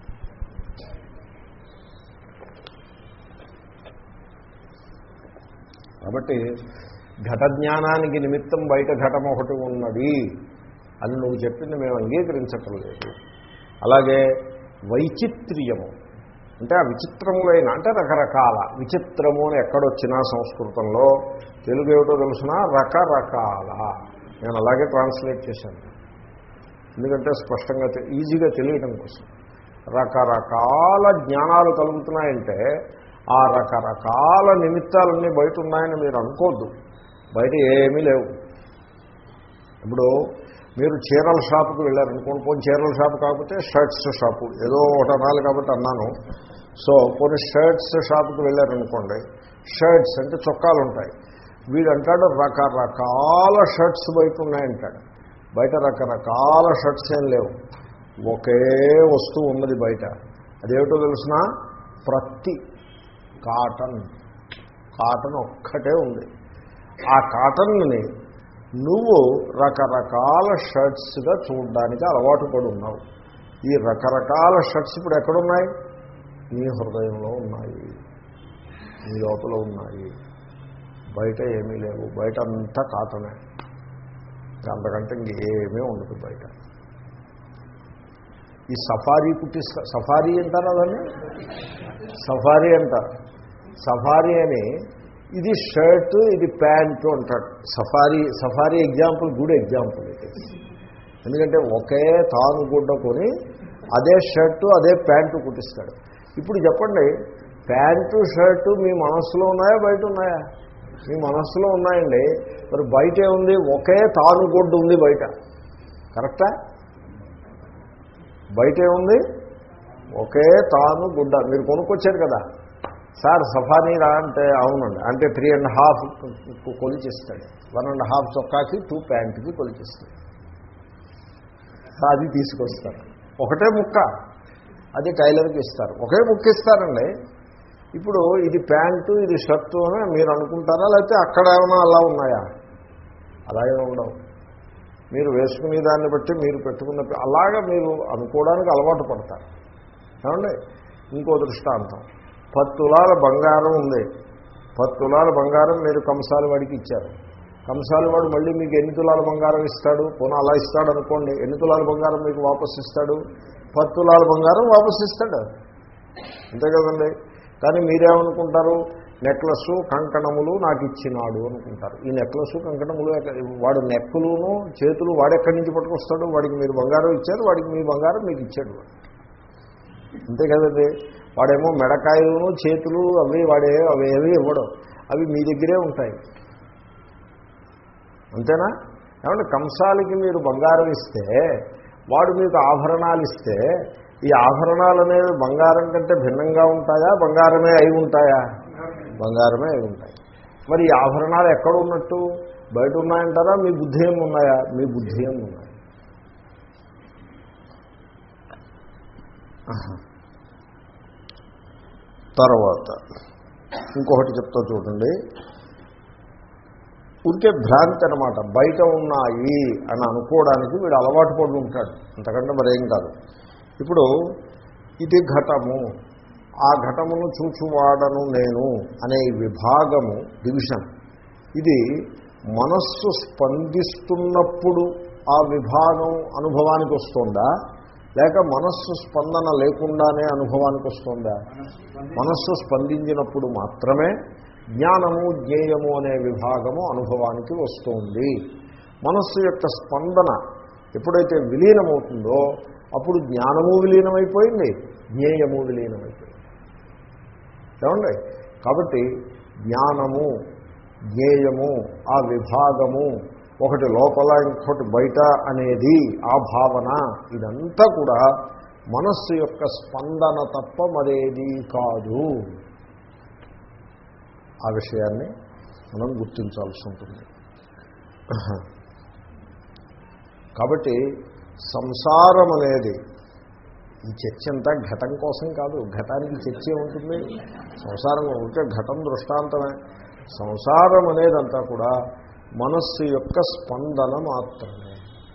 కాబట్టి ఘట జ్ఞానానికి నిమిత్తం బయట ఘటం ఒకటి ఉన్నది అని నువ్వు చెప్పింది మేము అంగీకరించటం లేదు అలాగే వైచిత్ర్యము అంటే ఆ విచిత్రములైన అంటే రకరకాల విచిత్రము అని ఎక్కడొచ్చినా సంస్కృతంలో తెలుగు ఏమిటో తెలుసిన రకరకాల నేను అలాగే ట్రాన్స్లేట్ చేశాను ఎందుకంటే స్పష్టంగా తె- ఈజీగా తెలియడం కోసం రకరకాల జ్ఞానాలు కలుగుతున్నాయంటే ఆ రకరకాల నిమిత్తాలన్నీ బయట ఉన్నాయని మీరు అనుకోద్దు బయట ఏమీ లేవు ఇప్పుడు మీరు చీరల షాపుకి వెళ్ళారనుకోండి పోనీ చీరల షాపు కాకపోతే షర్ట్స్ షాపు ఏదో ఒకటి అనాలి కాబట్టి అన్నాను సో పోనీ షర్ట్స్ షాపుకి వెళ్ళారనుకోండి షర్ట్స్ అంటే చొక్కాలు ఉంటాయి వీడు అంటాడు రకరకాల షర్ట్స్ బయట ఉన్నాయంటాడు బయట రకరకాల షర్ట్స్ ఏం లేవు ఒకే వస్తువు ఉన్నది బయట అదేమిటో తెలిసిన ప్రత్తి కాటన్ కాటన్ ఒక్కటే ఉంది ఆ కాటన్ని నువ్వు రకరకాల షర్ట్స్గా చూడడానికి అలవాటు పడి ఉన్నావు ఈ రకరకాల షర్ట్స్ ఇప్పుడు ఎక్కడున్నాయి నీ హృదయంలో ఉన్నాయి నీ లోపల ఉన్నాయి బయట ఏమీ లేవు బయట అంతా కాటనే అంతకంటే ఇంకేమీ ఉండదు బయట ఈ సఫారీ కుట్టి సఫారీ అంటారు అదని సఫారీ అంటారు సఫారీ అని ఇది షర్ట్ ఇది ప్యాంటు అంటాడు safari safari example good example ఇది ఎందుకంటే ఒకే తాను గుడ్డ కొని అదే షర్టు అదే ప్యాంటు కుట్టిస్తాడు ఇప్పుడు చెప్పండి ప్యాంటు షర్టు మీ మనస్సులో ఉన్నాయా బయట ఉన్నాయా మీ మనస్సులో ఉన్నాయండి మరి బయట ఉంది ఒకే తాను గుడ్డ ఉంది బయట కరెక్టా బయట ఉంది ఒకే తాను గుడ్డ మీరు కొనుక్కొచ్చారు కదా సార్ సఫారీ రా అంటే అవునండి అంటే త్రీ అండ్ హాఫ్ కొలిచిస్తాడు వన్ అండ్ హాఫ్ చొక్కాకి టూ ప్యాంట్కి కొలిచిస్తాడు అది తీసుకొస్తారు ఒకటే ముక్క అది టైలర్కి ఇస్తారు ఒకే ముక్క ఇస్తారండి ఇప్పుడు ఇది ప్యాంటు ఇది షర్టు అని మీరు అనుకుంటారా లేకపోతే అక్కడ ఏమైనా అలా ఉన్నాయా అలా ఏమి ఉండవు మీరు వేసుకునే దాన్ని బట్టి మీరు పెట్టుకున్న అలాగా మీరు అనుకోవడానికి అలవాటు పడతారు ఏమండి ఇంకో దృష్టాంతం పత్తులాల బంగారం ఉంది పత్తులాల బంగారం మీరు కంసాలి వాడికి ఇచ్చారు కంసాలి వాడు మళ్ళీ మీకు ఎన్ని తులాల బంగారం ఇస్తాడు పోనీ అలా ఇస్తాడు అనుకోండి ఎన్ని తులాల బంగారం మీకు వాపసు ఇస్తాడు పత్తులాల బంగారం వాపసు ఇస్తాడు అంతే కదండి కానీ మీరేమనుకుంటారు నెక్లెస్ కంకణములు నాకు ఇచ్చినాడు అనుకుంటారు ఈ నెక్లెస్ కంకణములు ఎక్క- వాడు నెక్కులును చేతులు వాడెక్కడి నుంచి పట్టుకొస్తాడు వాడికి మీరు బంగారం ఇచ్చారు వాడికి మీ బంగారం మీకు ఇచ్చాడు వాడు. అంతే కదండి వాడేమో మెడకాయలను చేతులు అవి వాడే అవి ఏవి ఇవ్వడం అవి మీ దగ్గరే ఉంటాయి అంతేనా ఏమంటే కంసాలికి మీరు బంగారం ఇస్తే వాడు మీకు ఆభరణాలు ఇస్తే ఈ ఆభరణాలు అనేవి బంగారం కంటే భిన్నంగా ఉంటాయా బంగారమే అయి ఉంటాయా బంగారమే అయి ఉంటాయి మరి ఈ ఆభరణాలు ఎక్కడ ఉన్నట్టు బయట ఉన్నాయంటారా మీ బుద్ధి ఏమి ఉన్నాయా మీ బుద్ధి ఏమి ఉన్నాయి ఆహా. తర్వాత ఇంకొకటి చెప్తా చూడండి ఊరికే భ్రాంతి అనమాట బయట ఉన్నాయి అని అనుకోవడానికి వీడు అలవాటు పడి ఉంటాడు అంతకంటే మరేం కాదు ఇప్పుడు ఇది ఘటము ఆ ఘటమును చూచువాడను నేను అనే ఈ విభాగము డివిజన్ ఇది మనస్సు స్పందిస్తున్నప్పుడు ఆ విభాగం అనుభవానికి వస్తుందా లేక మనస్సు స్పందన లేకుండానే అనుభవానికి వస్తుందా మనస్సు స్పందించినప్పుడు మాత్రమే జ్ఞానము జ్ఞేయము అనే విభాగము అనుభవానికి వస్తుంది మనస్సు యొక్క స్పందన ఎప్పుడైతే విలీనమవుతుందో అప్పుడు జ్ఞానము విలీనమైపోయింది జ్ఞేయము విలీనమైపోయింది ఏమండి కాబట్టి జ్ఞానము జ్ఞేయము ఆ విభాగము ఒకటి లోపల ఇంకొకటి బయట అనేది ఆ భావన ఇదంతా కూడా మనస్సు యొక్క స్పందన తప్ప మరేది కాదు ఆ విషయాన్ని మనం గుర్తించాల్సి ఉంటుంది కాబట్టి సంసారం అనేది ఈ చర్చ అంతా ఘటం కోసం కాదు ఘటానికి చర్చ ఉంటుంది సంసారం ఉంటే ఘటం దృష్టాంతమే సంసారం అనేదంతా కూడా మనస్సు యొక్క స్పందన మాత్రమే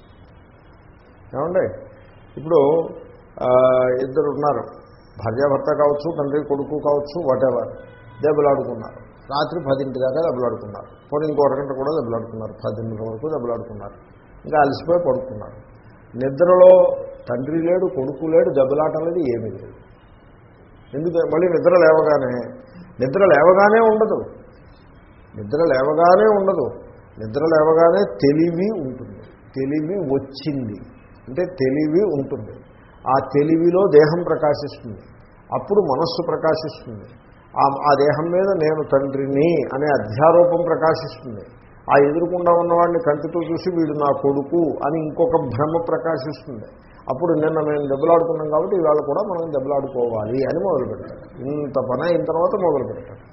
ఏమండి ఇప్పుడు ఆ, ఇద్దరు ఉన్నారు భార్యాభర్త కావచ్చు తండ్రి కొడుకు కావచ్చు వాటెవర్ దెబ్బలాడుకున్నారు రాత్రి పదింటి దాకా దెబ్బలాడుకున్నారు పోనీ ఇంకో అరగంట కూడా దెబ్బలాడుకున్నారు పదింటి వరకు దెబ్బలాడుకున్నారు ఇంకా అలసిపోయి పడుకున్నారు నిద్రలో తండ్రి లేడు కొడుకు లేడు దెబ్బలాటం లేదు ఏమీ లేదు ఎందుకు మళ్ళీ నిద్ర లేవగానే నిద్ర లేవగానే ఉండదు నిద్ర లేవగానే ఉండదు నిద్ర లేవగానే తెలివి ఉంటుంది తెలివి వచ్చింది అంటే తెలివి ఉంటుంది ఆ తెలివిలో దేహం ప్రకాశిస్తుంది అప్పుడు మనస్సు ప్రకాశిస్తుంది ఆ- ఆ దేహం మీద నేను తండ్రిని అనే అధ్యారూపం ప్రకాశిస్తుంది ఆ ఎదురుకుండా ఉన్నవాడిని కంటితో చూసి వీడు నా కొడుకు అని ఇంకొక భ్రమ ప్రకాశిస్తుంది అప్పుడు నిన్న మేము దెబ్బలాడుకున్నాం కాబట్టి ఇవాళ కూడా మనం దెబ్బలాడుకోవాలి అని మొదలు పెడతారు ఇంత పని అయిన తర్వాత మొదలు పెడతారు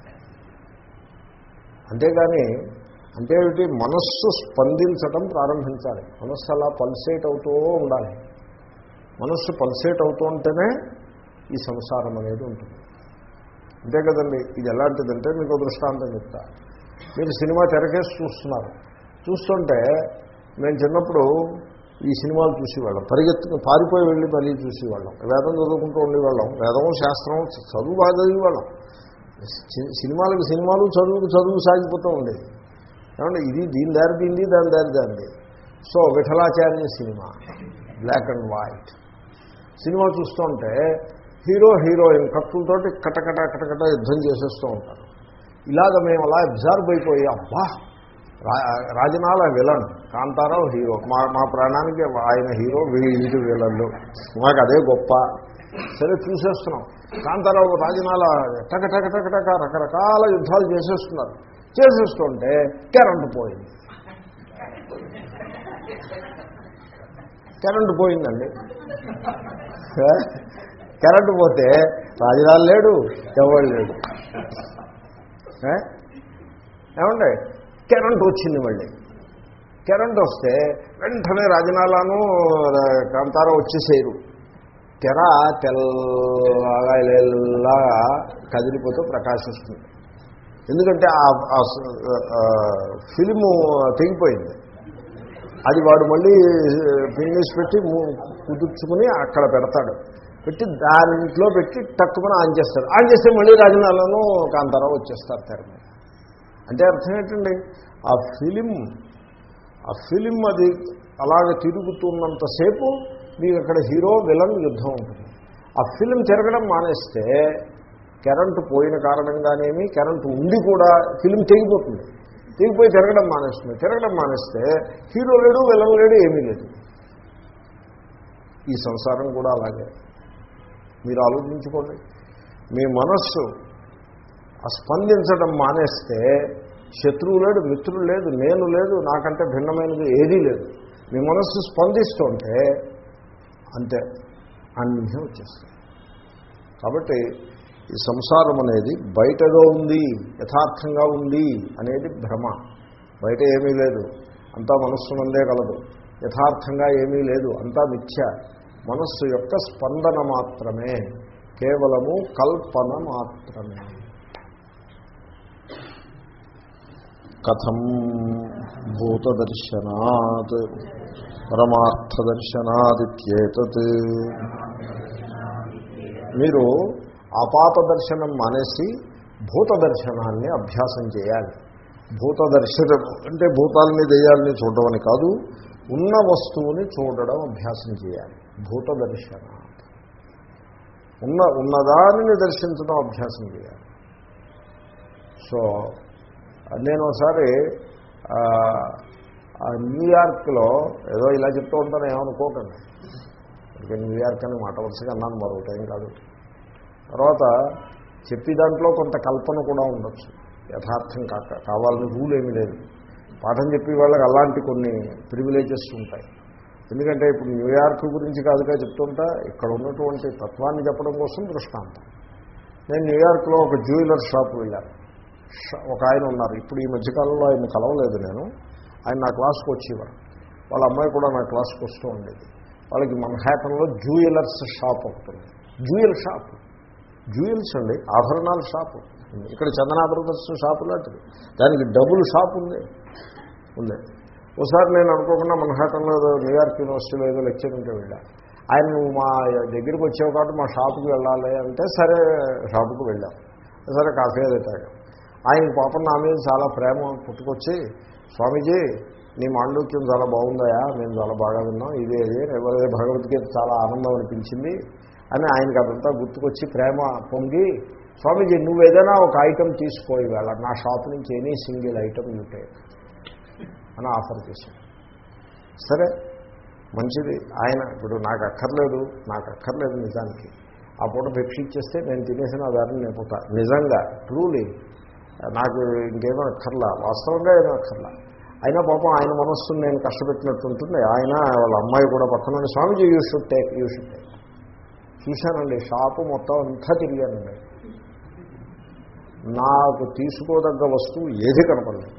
అంతేగాని అంటే ఏమిటి మనస్సు స్పందించటం ప్రారంభించాలి మనస్సు అలా పల్సేట్ అవుతూ ఉండాలి మనస్సు పల్సేట్ అవుతూ ఉంటేనే ఈ సంసారం అనేది ఉంటుంది అంతే కదండి ఇది ఎలాంటిదంటే మీకు ఒక దృష్టాంతం చెప్తా మీరు సినిమా తెరకేసి చూస్తున్నారు చూస్తుంటే మేము చిన్నప్పుడు ఈ సినిమాలు చూసేవాళ్ళం పరిగెత్తుకు పారిపోయి వెళ్ళి మళ్ళీ చూసేవాళ్ళం వేదం చదువుకుంటూ ఉండేవాళ్ళం వేదం శాస్త్రం చదువు బాగా చదివేవాళ్ళం సి- సినిమాలకు సినిమాలు చదువుకు చదువు సాగిపోతూ ఉండేది ఏమంటే ఇది దీని దారి దీంది దాని దారి దాంది so Vithalacharya cinema black and white cinema చూస్తుంటే హీరో హీరోయిన్ కత్తులతోటి కటకట కటకట యుద్ధం చేసేస్తూ ఉంటారు ఇలాగ మేము అలా అబ్జర్వ్ అయిపోయి అబ్బా రా- రాజనాల విలన్ కాంతారావు హీరో మా మా ప్రాణానికి ఆయన హీరో వీళ్ళు విలన్లు మాకు అదే గొప్ప సరే చూసేస్తున్నాం కాంతారావు రాజనాల టక టక టక టక రకరకాల యుద్ధాలు చేసేస్తున్నారు చేసేస్తుంటే కరెంటు పోయింది కరెంటు పోయిందండి ఏ? కరెంటు పోతే రాజధాని లేడు ఎవరు లేడు ఏ? ఏమండి కరెంట్ వచ్చింది మళ్ళీ కరెంట్ వస్తే వెంటనే రాజనాలను కాంతారా వచ్చేసేయరు తెర తెల్లగా ఇలాగా కదిలిపోతూ ప్రకాశిస్తుంది ఎందుకంటే ఆ- ఆ స- ఆ ఫిలిము తెగిపోయింది అది వాడు మళ్ళీ ఫినిష్ పెట్టి ము- కుదుర్చుకుని అక్కడ పెడతాడు పెట్టి దాంట్లో పెట్టి టక్కుమని ఆన్ చేస్తాడు ఆన్ చేస్తే మళ్ళీ రాజనాలను కాంతారావు వచ్చేస్తారు తెర మీద అంటే అర్థం ఏంటండి ఆ ఫిలిం ఆ ఫిలిం అది అలాగ తిరుగుతున్నంతసేపు మీకు అక్కడ హీరో విలన్ యుద్ధం ఉంటుంది ఆ ఫిలిం తిరగడం మానేస్తే కరెంటు పోయిన కారణంగానేమి కరెంటు ఉండి కూడా ఫిలిం తెగిపోతుంది తెగిపోయి తిరగడం మానేస్తుంది తిరగడం మానేస్తే హీరో లేడు విలన్ లేడు ఏమీ లేదు ఈ సంసారం కూడా అలాగే మీరు ఆలోచించుకోండి మీ మనస్సు ఆ స్పందించడం మానేస్తే శత్రువు లేడు మిత్రుడు లేదు నేను లేదు నాకంటే భిన్నమైనది ఏదీ లేదు మీ మనస్సు స్పందిస్తుంటే అంతే అన్నీ వచ్చేస్తాయి కాబట్టి ఈ సంసారం అనేది బయటలో ఉంది యథార్థంగా ఉంది అనేది భ్రమ బయట ఏమీ లేదు అంతా మనస్సు నందే కలదు యథార్థంగా ఏమీ లేదు అంతా మిథ్య మనస్సు యొక్క స్పందన మాత్రమే కేవలము కల్పన మాత్రమే కథం భూతదర్శనాత్ పరమార్థదర్శనాదిత్యేతత్ మీరు ఆపాత దర్శనం మానేసి భూత దర్శనాన్ని అభ్యాసం చేయాలి భూత దర్శనం అంటే భూతాలని దెయ్యాలని చూడమని కాదు ఉన్న వస్తువుని చూడడం అభ్యాసం చేయాలి భూత దర్శన ఉన్న ఉన్నదానిని దర్శించడం అభ్యాసం చేయాలి సో నేను ఒకసారి ఆ, ఆ న్యూయార్క్లో ఏదో ఇలా చెప్తూ ఉంటాను ఏమనుకోకండి ఇక న్యూయార్క్ అని మాట వరుసగా అన్నాను మరొకటి ఏం కాదు తర్వాత చెప్పి దాంట్లో కొంత కల్పన కూడా ఉండొచ్చు యథార్థం కాక కావాలని రూల్ ఏమీ లేదు పాఠం చెప్పి వాళ్ళకి అలాంటి కొన్ని ప్రివిలేజెస్ ఉంటాయి ఎందుకంటే ఇప్పుడు న్యూయార్క్ గురించి కాదుగా చెప్తుంటా ఇక్కడ ఉన్నటువంటి తత్వాన్ని చెప్పడం కోసం దృష్టాంతం నేను న్యూయార్క్లో ఒక జ్యువెలర్ షాప్ వెళ్ళాను ష- ఒక ఆయన ఉన్నారు ఇప్పుడు ఈ మధ్యకాలంలో ఆయన కలవలేదు నేను ఆయన నా క్లాస్కి వచ్చేవారు వాళ్ళ అమ్మాయి కూడా నా క్లాస్కి వస్తూ ఉండేది వాళ్ళకి మన్హాటన్లో జ్యువెలర్స్ షాప్ ఒకటి ఉంది జ్యువెల్ షాప్ జ్యువెల్స్ అండి ఆభరణాల షాపు ఇక్కడ చందనా బ్రదర్స్ షాపు లాంటిది దానికి డబుల్ షాప్ ఉంది ఉంది ఒకసారి నేను అనుకోకుండా మన్హాటన్లో ఏదో న్యూయార్క్ యూనివర్సిటీలో ఏదో లెక్చర్ ఉంటే వెళ్ళా ఆయన నువ్వు మా దగ్గరికి వచ్చావు కాబట్టి మా షాపుకి వెళ్ళాలి అంటే సరే షాపుకి వెళ్ళాం సరే కాఫీ అది తాగాం ఆయనకి పాపం నా మీద చాలా ప్రేమ పుట్టుకొచ్చి స్వామీజీ నీ మాండూక్యం చాలా బాగుందయా మేము చాలా బాగా విన్నాం ఇదే ఇదే ఎవరే భగవద్గీత చాలా ఆనందం అనిపించింది అని ఆయనకి అదంతా గుర్తుకొచ్చి ప్రేమ పొంగి స్వామీజీ నువ్వు ఏదైనా ఒక ఐటెం తీసుకో ఇవాళ నా షాప్ నుంచి ఎనీ సింగిల్ ఐటమ్ ఉంటే అని ఆఫర్ చేశాను సరే మంచిది ఆయన ఇప్పుడు నాకు అక్కర్లేదు నాకు అక్కర్లేదు నిజానికి ఆ పూట పెప్సీ ఇచ్చేస్తే నేను తినేసిన దారిని నేను పోతా నిజంగా ట్రూలీ నాకు ఇంకేమో అక్కర్లా వాస్తవంగా ఏమో అక్కర్లా అయినా పాపం ఆయన మనస్సును నేను కష్టపెట్టినట్టు ఉంటుంది ఆయన వాళ్ళ అమ్మాయి కూడా పక్కన ఉండి, Swamiji you should take you should take చూశానండి షాపు మొత్తం అంతా తిరిగానండి నాకు తీసుకోదగ్గ వస్తువు ఏది కనపడలేదు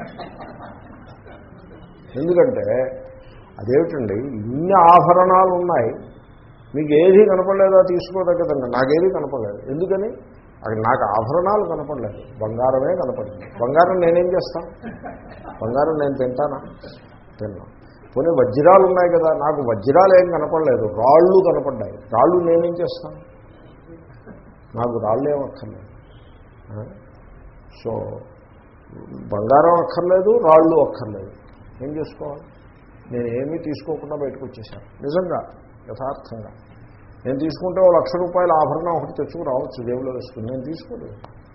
ఎందుకంటే అదేమిటండి ఇన్ని ఆభరణాలు ఉన్నాయి మీకు ఏది కనపడలేదా తీసుకోదగ్గదండి నాకేది కనపడలేదు ఎందుకని అక్కడ నాకు ఆభరణాలు కనపడలేదు బంగారమే కనపడింది బంగారం నేనేం చేస్తాను బంగారం నేను తింటానా తిన్నా పోనీ వజ్రాలు ఉన్నాయి కదా నాకు వజ్రాలు ఏం కనపడలేదు రాళ్ళు కనపడ్డాయి రాళ్ళు నేనేం చేస్తాను నాకు రాళ్ళు ఏం అక్కర్లేదు ఆ? సో బంగారం అక్కర్లేదు రాళ్ళు అక్కర్లేదు ఏం చేసుకోవాలి నేను ఏమీ తీసుకోకుండా బయటకు వచ్చేసాను నిజంగా యథార్థంగా నేను తీసుకుంటే ఓ లక్ష రూపాయల ఆభరణం ఒకటి తెచ్చుకు రావచ్చు దేవులో వేసుకుని నేను తీసుకోలేదు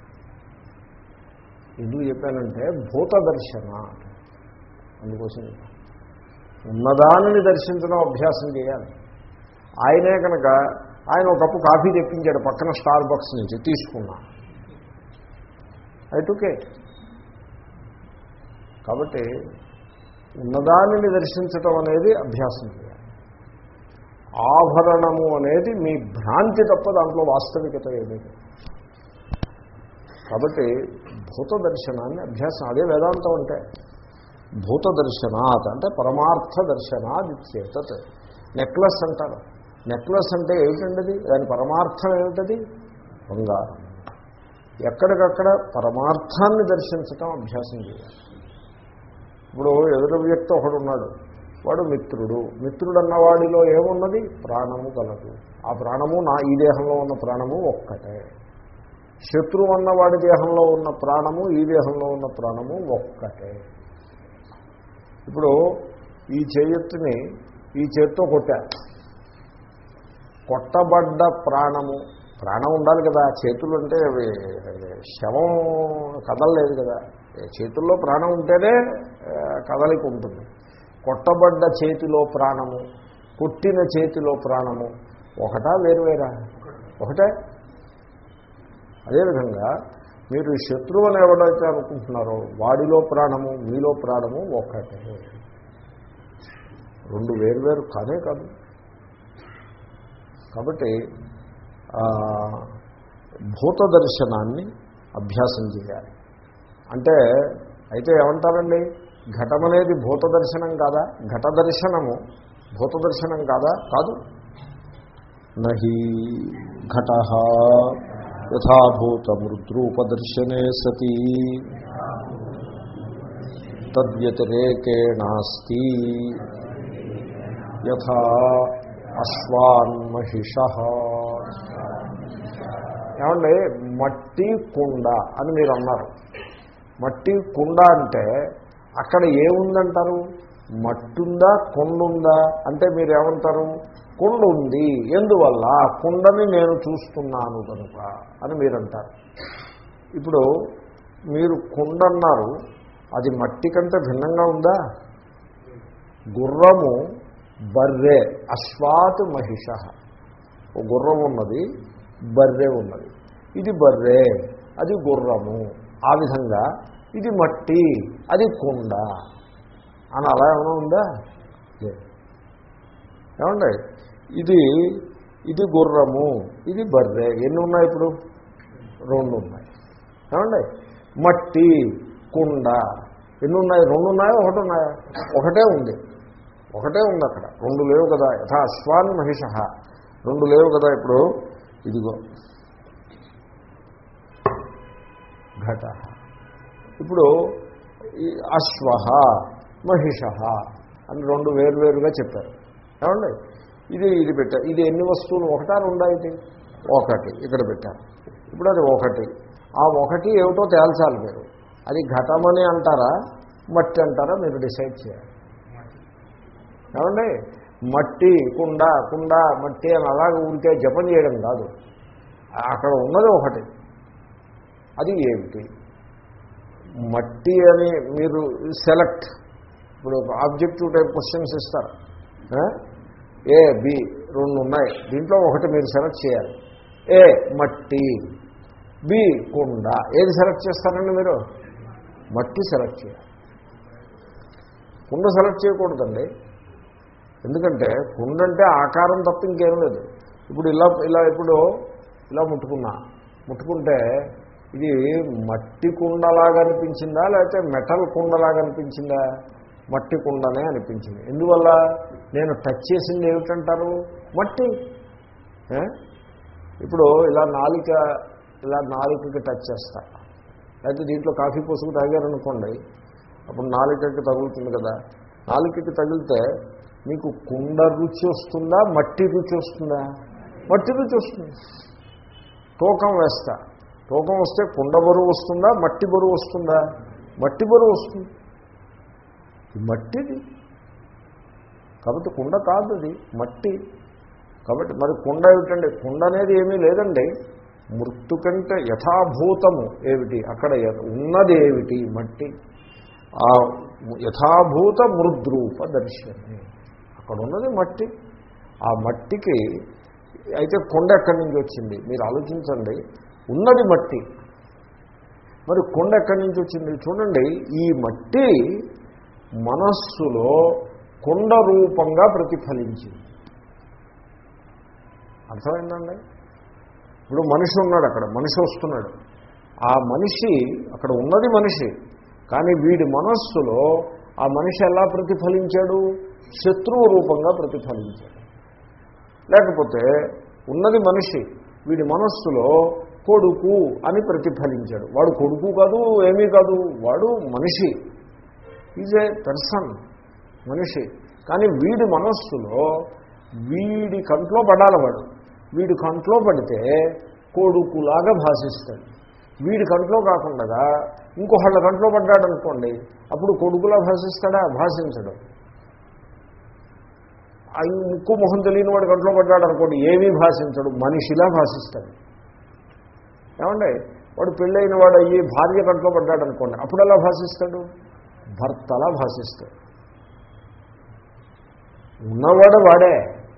ఎందుకు చెప్పానంటే భూత దర్శన అందుకోసం చెప్పాను. ఉన్నదానిని దర్శించడం అభ్యాసం చేయాలి ఆయనే కనుక ఆయన ఒక కప్పు కాఫీ తెప్పించాడు పక్కన స్టార్ బాక్స్ నుంచి తీసుకున్నా అయితే కాబట్టి ఉన్నదానిని దర్శించటం అనేది అభ్యాసం చేయాలి ఆభరణము అనేది మీ భ్రాంతి తప్ప దాంట్లో వాస్తవికత ఏమీ లేదు. కాబట్టి భూత దర్శనాన్ని అభ్యాసం అదే వేదాంతం అంటే భూత దర్శనాత్ అంటే పరమార్థ దర్శనాదిత్యేతత్ నెక్లెస్ అంటారు నెక్లెస్ అంటే ఏమిటండి దాని పరమార్థం ఏమిటది బంగారం ఎక్కడికక్కడ పరమార్థాన్ని దర్శించటం అభ్యాసం చేయాలి ఇప్పుడు ఎదురు వ్యక్తి ఒకడు ఉన్నాడు వాడు మిత్రుడు మిత్రుడు అన్నవాడిలో ఏమున్నది ప్రాణము కలదు ఆ ప్రాణము నా ఈ దేహంలో ఉన్న ప్రాణము ఒక్కటే శత్రువు అన్నవాడి దేహంలో ఉన్న ప్రాణము ఈ దేహంలో ఉన్న ప్రాణము ఒక్కటే ఇప్పుడు ఈ చేయెత్తుని ఈ చేత్తో కొట్టా కొట్టబడ్డ ప్రాణము ప్రాణం ఉండాలి కదా చేతులు అంటే అవి శవం కదలలేదు కదా చేతుల్లో ప్రాణం ఉంటేనే ఆ, కదలిక ఉంటుంది కొట్టబడ్డ చేతిలో ప్రాణము కొట్టిన చేతిలో ప్రాణము ఒకటా వేరువేరా ఒకటే అదేవిధంగా మీరు శత్రువు అని ఎవడైతే అనుకుంటున్నారో వాడిలో ప్రాణము మీలో ప్రాణము ఒక్కటే రెండు వేరువేరు కానే కాదు కాబట్టి ఆ, భూత దర్శనాన్ని అభ్యాసం చేయాలి అంటే అయితే ఏమంటారండి ఘటం అనేది భూత దర్శనం కాదా ఘట దర్శనము భూత దర్శనం కాదా కాదు నహి ఘట యథాభూతమృద్రూపదర్శనే సతి తద్వ్యతిరేకేణాస్తి యథా అశ్వాన్మహిష ఏమండి మట్టి కుండ అని మీరు అన్నారు మట్టి కుండ అంటే అక్కడ ఏముందంటారు మట్టుందా కొండుందా అంటే మీరు ఏమంటారు కొండ ఉంది ఎందువల్ల కుండని నేను చూస్తున్నాను కనుక అని మీరు అంటారు ఇప్పుడు మీరు కుండ అన్నారు అది మట్టి కంటే భిన్నంగా ఉందా గుర్రము బర్రె అశ్వాత్ మహిష ఓ గుర్రం ఉన్నది బర్రె ఉన్నది ఇది బర్రె అది గుర్రము ఆ విధంగా ఇది మట్టి అది కుండ అని అలా ఏమైనా ఉందా లేదు. ఏమండి ఇది ఇది గుర్రము ఇది బర్రె ఎన్ని ఉన్నాయి ఇప్పుడు రెండు ఉన్నాయి ఏమండి మట్టి కుండ ఎన్ని ఉన్నాయి రెండు ఉన్నాయా ఒకటి ఉన్నాయా ఒకటే ఉంది ఒకటే ఉంది అక్కడ రెండు లేవు కదా యథా అశ్వాన్ మహిష రెండు లేవు కదా ఇప్పుడు ఇదిగో ఘట ఇప్పుడు ఈ అశ్వ మహిష అని రెండు వేరువేరుగా చెప్పారు ఏమండి ఇది ఇది పెట్టారు ఇది ఎన్ని వస్తువులు ఒకటా రెండా ఇది ఒకటి ఇక్కడ పెట్టారు ఇప్పుడు అది ఒకటి ఆ ఒకటి ఏమిటో తేల్చాలి మీరు అది ఘటమని అంటారా మట్టి అంటారా మీరు డిసైడ్ చేయాలి ఏమండి మట్టి కుండ కుండ మట్టి అని అలాగ ఉంటే జపం చేయడం కాదు అక్కడ ఉన్నది ఒకటి అది ఏమిటి మట్టి అని మీరు సెలెక్ట్ ఇప్పుడు ఆబ్జెక్టివ్ టైప్ క్వశ్చన్స్ ఇస్తారు ఆ? ఏ బి రెండు ఉన్నాయి దీంట్లో ఒకటి మీరు సెలెక్ట్ చేయాలి ఏ మట్టి బి కుండ ఏది సెలెక్ట్ చేస్తారండి మీరు మట్టి సెలెక్ట్ చేయాలి కుండ సెలెక్ట్ చేయకూడదండి ఎందుకంటే కుండ అంటే ఆకారం తప్ప ఇంకేం లేదు ఇప్పుడు ఇలా ఇలా ఇప్పుడు ఇలా ముట్టుకున్నా ముట్టుకుంటే ఇది మట్టి కుండలాగా అనిపించిందా లేకపోతే మెటల్ కుండలాగా అనిపించిందా మట్టి కుండనే అనిపించింది ఎందువల్ల నేను టచ్ చేసింది ఏమిటంటారు మట్టి ఏ? ఇప్పుడు ఇలా నాలిక ఇలా నాలికకి టచ్ చేస్తా లేకపోతే దీంట్లో కాఫీ పోసుకు తాగారనుకోండి అప్పుడు నాలికకి తగులుతుంది కదా నాలికకి తగిలితే మీకు కుండ రుచి వస్తుందా మట్టి రుచి వస్తుందా మట్టి రుచి వస్తుంది తూకం వేస్తా తూకం వస్తే కుండ బరువు వస్తుందా మట్టి బరువు వస్తుందా మట్టి బరువు వస్తుంది ఇది మట్టిది కాబట్టి కుండ కాదు అది మట్టి కాబట్టి మరి కుండ ఏమిటండి కుండ అనేది ఏమీ లేదండి మృత్తు కంటే యథాభూతము ఏమిటి అక్కడ య- ఉన్నది ఏమిటి మట్టి ఆ యథాభూత మృద్రూప దర్శనం అక్కడ ఉన్నది మట్టి ఆ మట్టికి అయితే కొండ ఎక్కడి నుంచి వచ్చింది మీరు ఆలోచించండి ఉన్నది మట్టి మరి కొండ ఎక్కడి నుంచి వచ్చింది చూడండి ఈ మట్టి మనస్సులో కొండ రూపంగా ప్రతిఫలించింది అర్థమైందండి ఇప్పుడు మనిషి ఉన్నాడు అక్కడ మనిషి వస్తున్నాడు ఆ మనిషి అక్కడ ఉన్నది మనిషి కానీ వీడి మనస్సులో ఆ మనిషి ఎలా ప్రతిఫలించాడు శత్రువు రూపంగా ప్రతిఫలించాడు లేకపోతే ఉన్నది మనిషి వీడి మనస్సులో కొడుకు అని ప్రతిఫలించాడు వాడు కొడుకు కాదు ఏమీ కాదు వాడు మనిషి ఈజ్ ఏ పర్సన్ మనిషి కానీ వీడి మనస్సులో వీడి కంట్లో పడాలి వాడు వీడి కంట్లో పడితే కొడుకులాగా భాషిస్తాడు వీడి కంట్లో కాకుండా ఇంకొకళ్ళ కంట్లో పడ్డాడు అనుకోండి అప్పుడు కొడుకులా భాషిస్తాడా భాషించడు ఆ ఈ ముక్కు మొహం తెలియని వాడు కంట్లో పడ్డాడు అనుకోండి ఏమీ భాషించడు మనిషిలా భాషిస్తాడు ఏమండి వాడు పెళ్ళైన వాడు అయ్యి భార్య కంట్లో పడ్డాడు అనుకోండి అప్పుడు ఎలా భాషిస్తాడు భర్తలా భాషిస్తాడు ఉన్నవాడు వాడే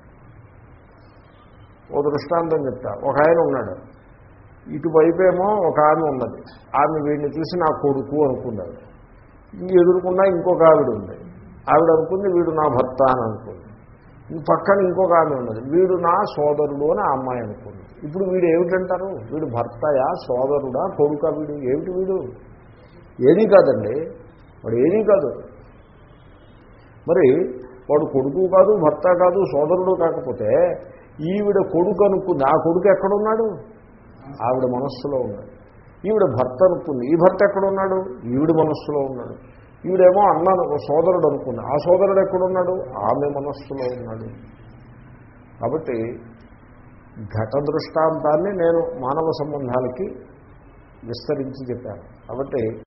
ఓ దృష్టాంతం చెప్తా ఒక ఆయన ఉన్నాడు ఇటువైపేమో ఒక ఆమె ఉన్నది ఆమె వీడిని చూసి నా కొడుకు అనుకున్నాడు ఇంక ఎదురుకున్నా ఇంకొక ఆవిడ ఉంది ఆవిడ అనుకుంది వీడు నా భర్త అని అనుకుంది ఇంక పక్కన ఇంకొక ఆమె ఉన్నది వీడు నా సోదరుడు అని ఆ అమ్మాయి అనుకుంది ఇప్పుడు వీడు ఏమిటంటారు వీడు భర్తయా సోదరుడా కొడుకా వీడు ఏమిటి వీడు ఏదీ కాదండి వాడు ఏదీ కాదు మరి వాడు కొడుకు కాదు భర్త కాదు సోదరుడు కాకపోతే ఈవిడ కొడుకు అనుకుంది ఆ కొడుకు ఎక్కడున్నాడు ఆవిడ మనస్సులో ఉన్నాడు ఈవిడ భర్త అనుకుంది ఈ భర్త ఎక్కడున్నాడు ఈవిడ మనస్సులో ఉన్నాడు ఈవిడేమో అన్న సోదరుడు అనుకుంది ఆ సోదరుడు ఎక్కడున్నాడు ఆమె మనస్సులో ఉన్నాడు కాబట్టి ఘట దృష్టాంతాన్ని నేను మానవ సంబంధాలకి విస్తరించి చెప్పాను కాబట్టి